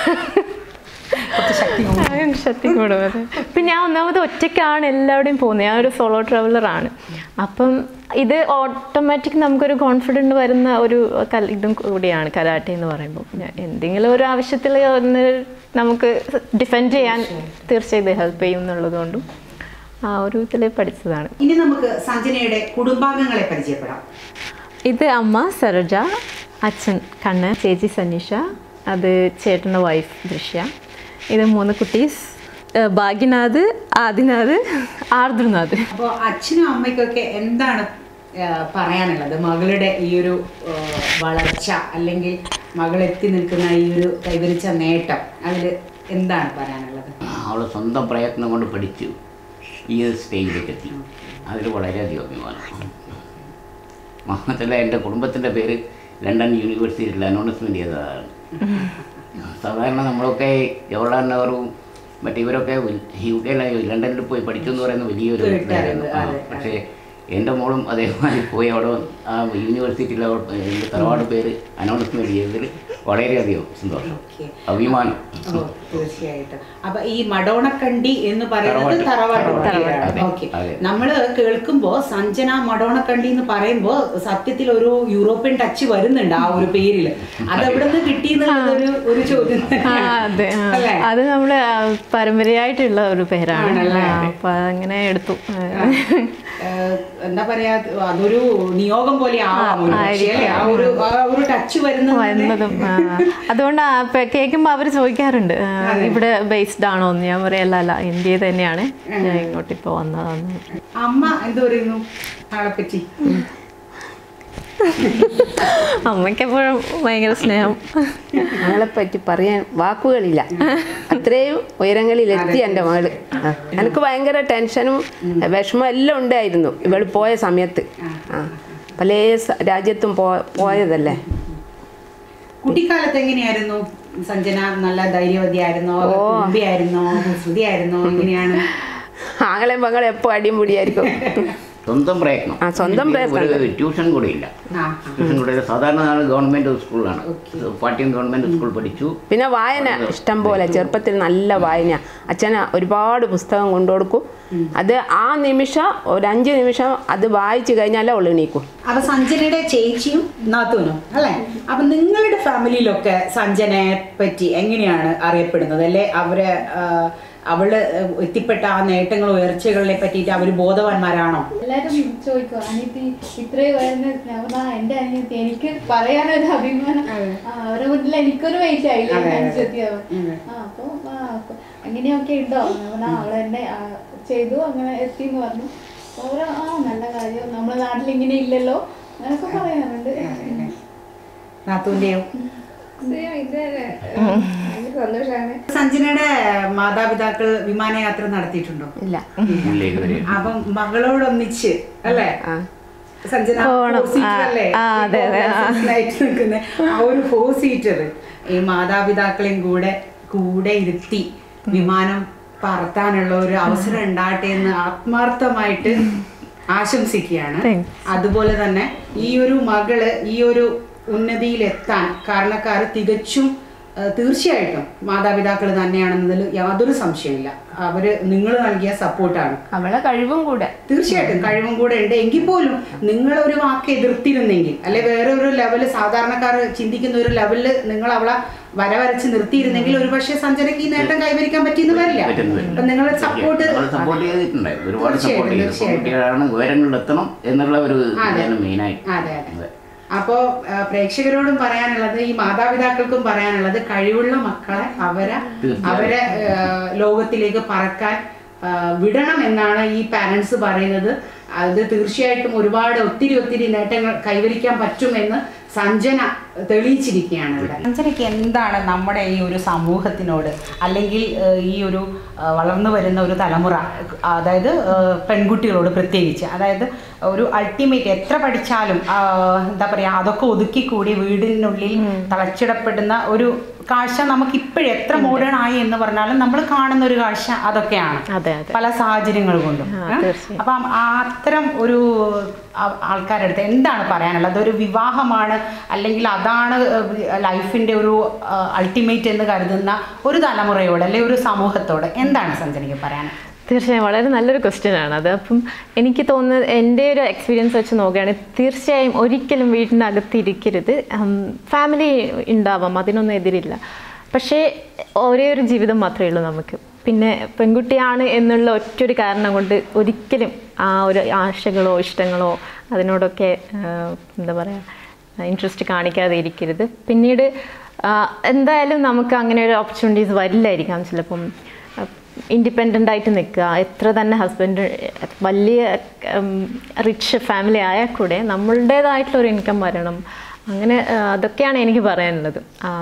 Speaker 2: കുറച്ച് ശക്തി കൂടും.
Speaker 1: ശക്തി കൂടും അതെ പിന്നെ ഞാൻ ഒന്നാമത് ഒറ്റയ്ക്കാണ് എല്ലാവിടെയും പോകുന്നത് ഞാൻ ഒരു സോളോ ട്രാവലറാണ് അപ്പം ഇത് ഓട്ടോമാറ്റിക് നമുക്കൊരു കോൺഫിഡൻറ്റ് വരുന്ന ഒരു കല ഇതും കൂടിയാണ് കരാട്ടെ എന്ന് പറയുമ്പോൾ ഞാൻ എന്തെങ്കിലും ഒരു ആവശ്യത്തിൽ ഒന്ന് നമുക്ക് ഡിഫെൻഡ് ചെയ്യാൻ തീർച്ചയായും ഹെൽപ്പ് ചെയ്യും എന്നുള്ളതുകൊണ്ടും ആ ഒരു ഇതിൽ പഠിച്ചതാണ്
Speaker 2: ഇനി നമുക്ക് സഞ്ജനയുടെ കുടുംബാംഗങ്ങളെ പരിചയപ്പെടാം
Speaker 1: ഇത് അമ്മ സരോജ അച്ഛൻ കണ്ണൻ ചേച്ചി സനീഷ അത് ചേട്ടൻ്റെ വൈഫ് ദൃശ്യ ഇത് മൂന്ന് കുട്ടീസ് ഏഹ് ഭാഗ്യനാഥ് ആദിനാഥ് ആർദ്രനാഥ്
Speaker 2: അപ്പോൾ അച്ഛനും അമ്മയ്ക്കൊക്കെ എന്താണ് ആ, പറയാനുള്ളത് മകളുടെ ഈ ഒരു ആ, വളർച്ച അല്ലെങ്കിൽ മകൾ എത്തി നിൽക്കുന്ന ഈ ഒരു കൈവരിച്ച നേട്ടം അതിൽ എന്താണ് പറയാനുള്ളത്
Speaker 4: അവൾ സ്വന്തം പ്രയത്നം കൊണ്ട് പഠിച്ചു ഈ ഒരു സ്റ്റേജിലേക്ക് എത്തി അതിൽ വളരെയധികം അഭിമാനം മാത്രമല്ല എൻ്റെ കുടുംബത്തിൻ്റെ പേര് ലണ്ടൻ യൂണിവേഴ്സിറ്റിയിൽ അനൗൺസ്മെൻറ്റ് ചെയ്തതാണ് സാധാരണ നമ്മളൊക്കെ ജവഹർലാൽ നെഹ്റുവും മറ്റേ ഇവരൊക്കെ യു കെയിലായി ലണ്ടനിൽ പോയി പഠിച്ചു എന്ന് പറയുന്ന വലിയൊരു
Speaker 2: കേട്ടറിവ്,
Speaker 4: ഇതായിരുന്നു ആ,
Speaker 2: അതെ,
Speaker 4: പക്ഷേ എൻ്റെ മോളും അതേമാതിരി പോയി അവിടെ ആ യൂണിവേഴ്സിറ്റിയിൽ അവൾ എൻ്റെ തറവാട് പേര് അനൗൺസ്മെൻറ്റ് ചെയ്തതിൽ വളരെയധികം സന്തോഷം
Speaker 2: ഓക്കെ
Speaker 4: അഭിമാനം
Speaker 2: ഓ, തീർച്ചയായിട്ടും അപ്പൊ ഈ മഡോണക്കണ്ടി എന്ന് പറയുന്നത്
Speaker 4: തറവാട്ട്.
Speaker 2: തറവാട്ട്
Speaker 4: തറവാട്ട്. അതെ,
Speaker 2: ഓക്കെ
Speaker 4: അതെ.
Speaker 2: നമ്മള് കേൾക്കുമ്പോ സഞ്ജന മഡോണക്കണ്ടി എന്ന് പറയുമ്പോ സത്യത്തിൽ ഒരു യൂറോപ്യൻ ടച്ച് വരുന്നുണ്ട് ആ ഒരു പേരില് അത് എവിടെ നിന്ന് കിട്ടിയെന്നുള്ളത് ഒരു ഒരു ചോദ്യം
Speaker 1: ആ
Speaker 2: തന്നെയാണ്.
Speaker 1: അതെ ആ.
Speaker 2: അല്ലേ
Speaker 1: അത് നമ്മൾ പാരമ്പര്യമായിട്ടുള്ള ഒരു പേരാണ്
Speaker 2: ആണല്ലേ?
Speaker 1: ആ, അപ്പൊ അങ്ങനെ എടുത്തു
Speaker 2: ഏഹ്, എന്താ പറയാ അതൊരു നിയോഗം പോലെ ആവാം ഒരു പക്ഷേ, അല്ലേ? ആ ഒരു ആ ഒരു ടച്ച് വരുന്നത് തന്നെ-
Speaker 1: വരുന്നതും ആ. അതുകൊണ്ട് കേൾക്കുമ്പോൾ അവർ ചോദിക്കാറുണ്ട് ആ, ഇവിടെ ബേസ്ഡ് ആണോ എന്ന് ഞാൻ പറയാം അല്ല അല്ല ഇന്ത്യ തന്നെയാണ് ഞാൻ ഇങ്ങോട്ട് ഇപ്പോൾ വന്നതാണ്
Speaker 2: അമ്മ എന്ത് പറയുന്നു ആളെ പറ്റി
Speaker 1: അമ്മയ്ക്ക് എപ്പോഴും ഭയങ്കര സ്നേഹം
Speaker 5: മകളെ പറ്റി പറയാൻ വാക്കുകളില്ല അത്രയും ഉയരങ്ങളിലെത്തി എൻ്റെ മകള് ആ. എനിക്ക് ഭയങ്കര ടെൻഷനും വിഷമം എല്ലാം ഉണ്ടായിരുന്നു ഇവൾ പോയ സമയത്ത് ആ പല സ- രാജ്യത്തും പോ പോയതല്ലേ
Speaker 2: കുട്ടിക്കാലത്ത് എങ്ങനെയായിരുന്നു സഞ്ജന നല്ല ധൈര്യവതിയായിരുന്നോ കുമ്പിയായിരുന്നോ ശ്രുതിയായിരുന്നോ എങ്ങനെയാണ്
Speaker 5: ആങ്ങളെ മകളെ എപ്പോ അടിയും പൊടിയായിരിക്കും
Speaker 4: സ്വന്തം പ്രയത്നം
Speaker 5: ആ, സ്വന്തം പ്രയത്നം.
Speaker 4: ഒരു ട്യൂഷൻ കൂടെ ഇല്ല
Speaker 2: ആ
Speaker 4: ട്യൂഷൻ കൂടെ ഇല്ല. സാധാരണ നാൾ ഗവൺമെന്റ് സ്കൂളിലാണ് പാട്യം ഗവൺമെന്റ് സ്കൂൾ പഠിച്ചു
Speaker 5: പിന്നെ വായന ഇഷ്ടം പോലെ ചെറുപ്പത്തിൽ നല്ല വായന അച്ഛന് ഒരുപാട് പുസ്തകം കൊണ്ടുകൊടുക്കും അത് ആ നിമിഷം ഒരു അഞ്ച് നിമിഷം അത് വായിച്ചു കഴിഞ്ഞാലേ ഉള്ളു എണീക്കും
Speaker 2: അപ്പൊ സഞ്ജനയുടെ ചേച്ചിയും നാത്തൂനും അല്ലെ അപ്പൊ നിങ്ങളുടെ ഫാമിലിയിലൊക്കെ സഞ്ജനയെ പറ്റി എങ്ങനെയാണ് അറിയപ്പെടുന്നത് അല്ലെ അവര് ആ, അവള് എത്തിപ്പെട്ട ആ നേട്ടങ്ങൾ ഉയർച്ചകളെ പറ്റിയിട്ട് അവര് ബോധവാന്മാരാണോ
Speaker 6: എല്ലാരും ചോദിക്കും അനിയത്തി ഇത്രയും വരുന്ന ഞാൻ പറഞ്ഞാ എന്റെ അനിയത്തി എനിക്ക് പറയാനൊരു അഭിമാനം ആ, അവരുടെ മുന്നിൽ എനിക്കൊരു വെയിറ്റ് ആയില്ലേ
Speaker 2: അതെ, അതെ.
Speaker 6: അനുസരിച്ചാവും ആ അപ്പൊ ആ, അപ്പൊ അങ്ങനെയൊക്കെ ഉണ്ടോ ഞാൻ പറഞ്ഞാ അവളെ എന്നെ ആ, ചെയ്തു അങ്ങനെ എത്തി എന്ന് പറഞ്ഞു അപ്പൊ അവര് ആ നല്ല കാര്യം നമ്മുടെ നാട്ടിൽ ഇങ്ങനെ ഇല്ലല്ലോ അങ്ങനൊക്കെ പറയാറുണ്ട്
Speaker 2: നാത്തൂന്റെയോ
Speaker 6: സന്തോഷാണ്
Speaker 2: സഞ്ജനയുടെ മാതാപിതാക്കൾ വിമാനയാത്ര നടത്തിയിട്ടുണ്ടോ
Speaker 5: ഇല്ല
Speaker 4: ഇല്ല ഇതുവരെ
Speaker 2: അപ്പം മകളോടൊന്നിച്ച് അല്ലേ
Speaker 5: ആ
Speaker 2: സഞ്ജന
Speaker 1: പോണം.
Speaker 2: four seater
Speaker 1: ആ,
Speaker 2: അല്ലേ?
Speaker 1: ആ, അതെ, അതെ, ആ.
Speaker 2: ഈ ആയിട്ട് നിൽക്കുന്ന ആ ഒരു ഫോർ സീറ്റർ ഈ മാതാപിതാക്കളെയും കൂടെ കൂടെ ഇരുത്തി വിമാനം പറത്താനുള്ള ഒരു അവസരം ഉണ്ടാകട്ടെ എന്ന് ആത്മാർത്ഥമായിട്ട് ആശംസിക്കുകയാണ്
Speaker 1: Thanks.
Speaker 2: അതുപോലെ തന്നെ ഈ ഒരു മകള് ഈ ഒരു ഉന്നതിയിലെത്താൻ കാരണക്കാർ തികച്ചും ആ, തീർച്ചയായിട്ടും മാതാപിതാക്കൾ തന്നെയാണെന്നതിൽ യാതൊരു സംശയമില്ല അവര് നിങ്ങൾ നൽകിയ സപ്പോർട്ടാണ്
Speaker 5: അവളെ കഴിവും കൂടെ
Speaker 2: തീർച്ചയായിട്ടും കഴിവും കൂടെ ഉണ്ട് എങ്കിൽ പോലും നിങ്ങൾ ഒരു വാക്ക് എതിർത്തിരുന്നെങ്കിൽ അല്ലെ വേറെ ഒരു ലെവല് സാധാരണക്കാർ ചിന്തിക്കുന്ന ഒരു ലെവലില് നിങ്ങൾ അവളെ വര വരച്ച് നിർത്തിയിരുന്നെങ്കിൽ ഒരു പക്ഷേ സഞ്ജനയ്ക്ക് ഈ നേട്ടം കൈവരിക്കാൻ പറ്റിയെന്ന് വരില്ല
Speaker 4: പറ്റുന്നില്ല.
Speaker 2: അപ്പൊ നിങ്ങളുടെ സപ്പോർട്ട്
Speaker 4: നമ്മൾ സപ്പോർട്ട് ചെയ്തിട്ടുണ്ട് ഒരുപാട്
Speaker 2: തീർച്ചയായിട്ടും,
Speaker 4: സപ്പോർട്ട് ചെയ്തു
Speaker 2: തീർച്ചയായിട്ടും.
Speaker 4: കുട്ടികളാണ് ഉയരങ്ങളിലെത്തണം എന്നുള്ള ഒരു
Speaker 2: അതെ.
Speaker 4: ഇതാണ് മെയിനായിട്ട്
Speaker 2: അതെ അതെ അപ്പോ ആ, പ്രേക്ഷകരോടും പറയാനുള്ളത് ഈ മാതാപിതാക്കൾക്കും പറയാനുള്ളത് കഴിവുള്ള മക്കളെ അവരെ
Speaker 4: തീർച്ചയായും.
Speaker 2: അവരെ ആ, ലോകത്തിലേക്ക് പറക്കാൻ ആ, വിടണം എന്നാണ് ഈ പാരന്റ്സ് പറയുന്നത് അത് തീർച്ചയായിട്ടും ഒരുപാട് ഒത്തിരി ഒത്തിരി നേട്ടങ്ങൾ കൈവരിക്കാൻ പറ്റുമെന്ന് സഞ്ജന തെളിയിച്ചിരിക്കുകയാണ് ഇവിടെ സഞ്ജനയ്ക്ക് എന്താണ് നമ്മുടെ ഈ ഒരു സമൂഹത്തിനോട് അല്ലെങ്കിൽ ഏഹ്, ഈ ഒരു ഏഹ്, വളർന്നു വരുന്ന ഒരു തലമുറ അതായത് ഏഹ്, പെൺകുട്ടികളോട് പ്രത്യേകിച്ച് അതായത് ഒരു അൾട്ടിമേറ്റ് എത്ര പഠിച്ചാലും ആഹ്, എന്താ പറയുക അതൊക്കെ ഒതുക്കിക്കൂടി വീടിനുള്ളിൽ തളച്ചിടപ്പെടുന്ന ഒരു കാഴ്ച നമുക്ക് ഇപ്പോഴും എത്ര മോഡേൺ ആയി എന്ന് പറഞ്ഞാലും നമ്മൾ കാണുന്ന ഒരു കാഴ്ച അതൊക്കെയാണ്
Speaker 1: അതെ അതെ
Speaker 2: പല സാഹചര്യങ്ങൾ കൊണ്ടും
Speaker 1: ആ,
Speaker 2: ഏ?
Speaker 1: തീർച്ചയായും.
Speaker 2: അപ്പം ആ അത്തരം ഒരു ആ- ആൾക്കാരുടെ അടുത്ത് എന്താണ് പറയാനുള്ളത് ഒരു വിവാഹമാണ് അല്ലെങ്കിൽ അതാണ് ലൈഫിന്റെ ഒരു അൾട്ടിമേറ്റ് എന്ന് കരുതുന്ന ഒരു തലമുറയോട് അല്ലെങ്കിൽ ഒരു സമൂഹത്തോട് എന്താണ് സഞ്ജനയ്ക്ക് പറയാനുള്ളത്
Speaker 1: തീർച്ചയായും വളരെ നല്ലൊരു ക്വസ്റ്റ്യൻ ആണ് അത് അപ്പം എനിക്ക് തോന്നുന്നത് എൻ്റെ ഒരു എക്സ്പീരിയൻസ് വെച്ച് നോക്കുകയാണെങ്കിൽ തീർച്ചയായും ഒരിക്കലും വീടിനകത്ത് ഇരിക്കരുത് ഫാമിലി ഉണ്ടാവാം അതിനൊന്നും എതിരില്ല പക്ഷേ ഒരേ ഒരു ജീവിതം മാത്രമേ ഉള്ളൂ നമുക്ക് പിന്നെ പെൺകുട്ടിയാണ് എന്നുള്ള ഒറ്റൊരു കാരണം കൊണ്ട് ഒരിക്കലും ആ ഒരു ആശകളോ ഇഷ്ടങ്ങളോ അതിനോടൊക്കെ ആ, എന്താ പറയുക ഇൻട്രസ്റ്റ് കാണിക്കാതെ ഇരിക്കരുത് പിന്നീട് ആ, എന്തായാലും നമുക്ക് അങ്ങനെ ഒരു ഓപ്പർച്യൂണിറ്റീസ് വരില്ലായിരിക്കാം ചിലപ്പം ഇൻഡിപെൻഡൻ്റ് ആയിട്ട് നിൽക്കുക എത്ര തന്നെ ഹസ്ബൻഡ് വലിയ റിച്ച് ഫാമിലി ആയാൽ കൂടെ നമ്മളുടേതായിട്ടുള്ള ഒരു ഇൻകം വരണം അങ്ങനെ ആ, അതൊക്കെയാണ് എനിക്ക് പറയാനുള്ളത്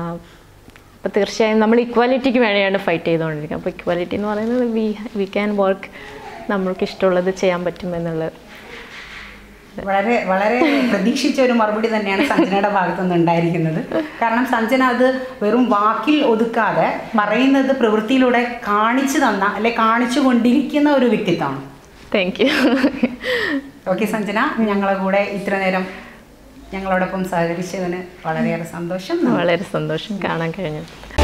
Speaker 1: അപ്പോൾ തീർച്ചയായും നമ്മൾ ഇക്വാലിറ്റിക്ക് വേണ്ടിയാണ് ഫൈറ്റ് ചെയ്തുകൊണ്ടിരിക്കുന്നത് അപ്പോൾ ഇക്വാലിറ്റി എന്ന് പറയുന്നത് വി വി ക്യാൻ വർക്ക് നമ്മൾക്ക് ഇഷ്ടമുള്ളത് ചെയ്യാൻ പറ്റും എന്നുള്ളത്
Speaker 2: വളരെ വളരെ പ്രതീക്ഷിച്ച ഒരു മറുപടി തന്നെയാണ് സഞ്ജനയുടെ ഭാഗത്തു നിന്ന് ഉണ്ടായിരിക്കുന്നത് കാരണം സഞ്ജന അത് വെറും വാക്കിൽ ഒതുക്കാതെ പറയുന്നത് പ്രവൃത്തിയിലൂടെ കാണിച്ചു തന്ന അല്ലെ കാണിച്ചു കൊണ്ടിരിക്കുന്ന ഒരു വ്യക്തിത്വമാണ്
Speaker 1: താങ്ക് യു
Speaker 2: ഓക്കെ സഞ്ജന ഞങ്ങളെ കൂടെ ഇത്ര നേരം ഞങ്ങളോടൊപ്പം സഹകരിച്ചതിന് വളരെയേറെ സന്തോഷം
Speaker 1: വളരെ സന്തോഷം കാണാൻ കഴിഞ്ഞു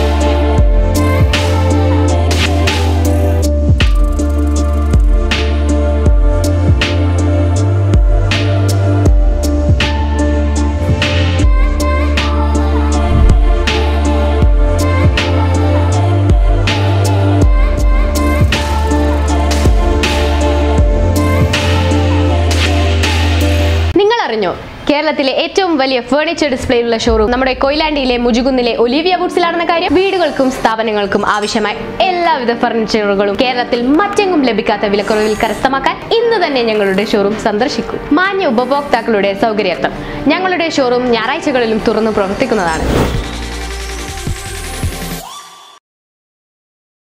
Speaker 3: നിങ്ങൾ അറിഞ്ഞോ കേരളത്തിലെ ഏറ്റവും വലിയ ഫേർണിച്ചർ ഡിസ്പ്ലേയിലുള്ള ഷോറൂം നമ്മുടെ കൊയിലാണ്ടിയിലെ മുജുകുന്നിലെ ഒലിവിയ ബുട്സിലാണെന്ന കാര്യം വീടുകൾക്കും സ്ഥാപനങ്ങൾക്കും ആവശ്യമായ എല്ലാവിധ ഫർണിച്ചറുകളും കേരളത്തിൽ മറ്റെങ്ങും ലഭിക്കാത്ത വിലക്കുറവിൽ കരസ്ഥമാക്കാൻ ഇന്ന് തന്നെ ഞങ്ങളുടെ ഷോറൂം സന്ദർശിക്കൂ മാന്യ ഉപഭോക്താക്കളുടെ സൗകര്യാർത്ഥം ഞങ്ങളുടെ ഷോറൂം ഞായറാഴ്ചകളിലും തുറന്നു പ്രവർത്തിക്കുന്നതാണ്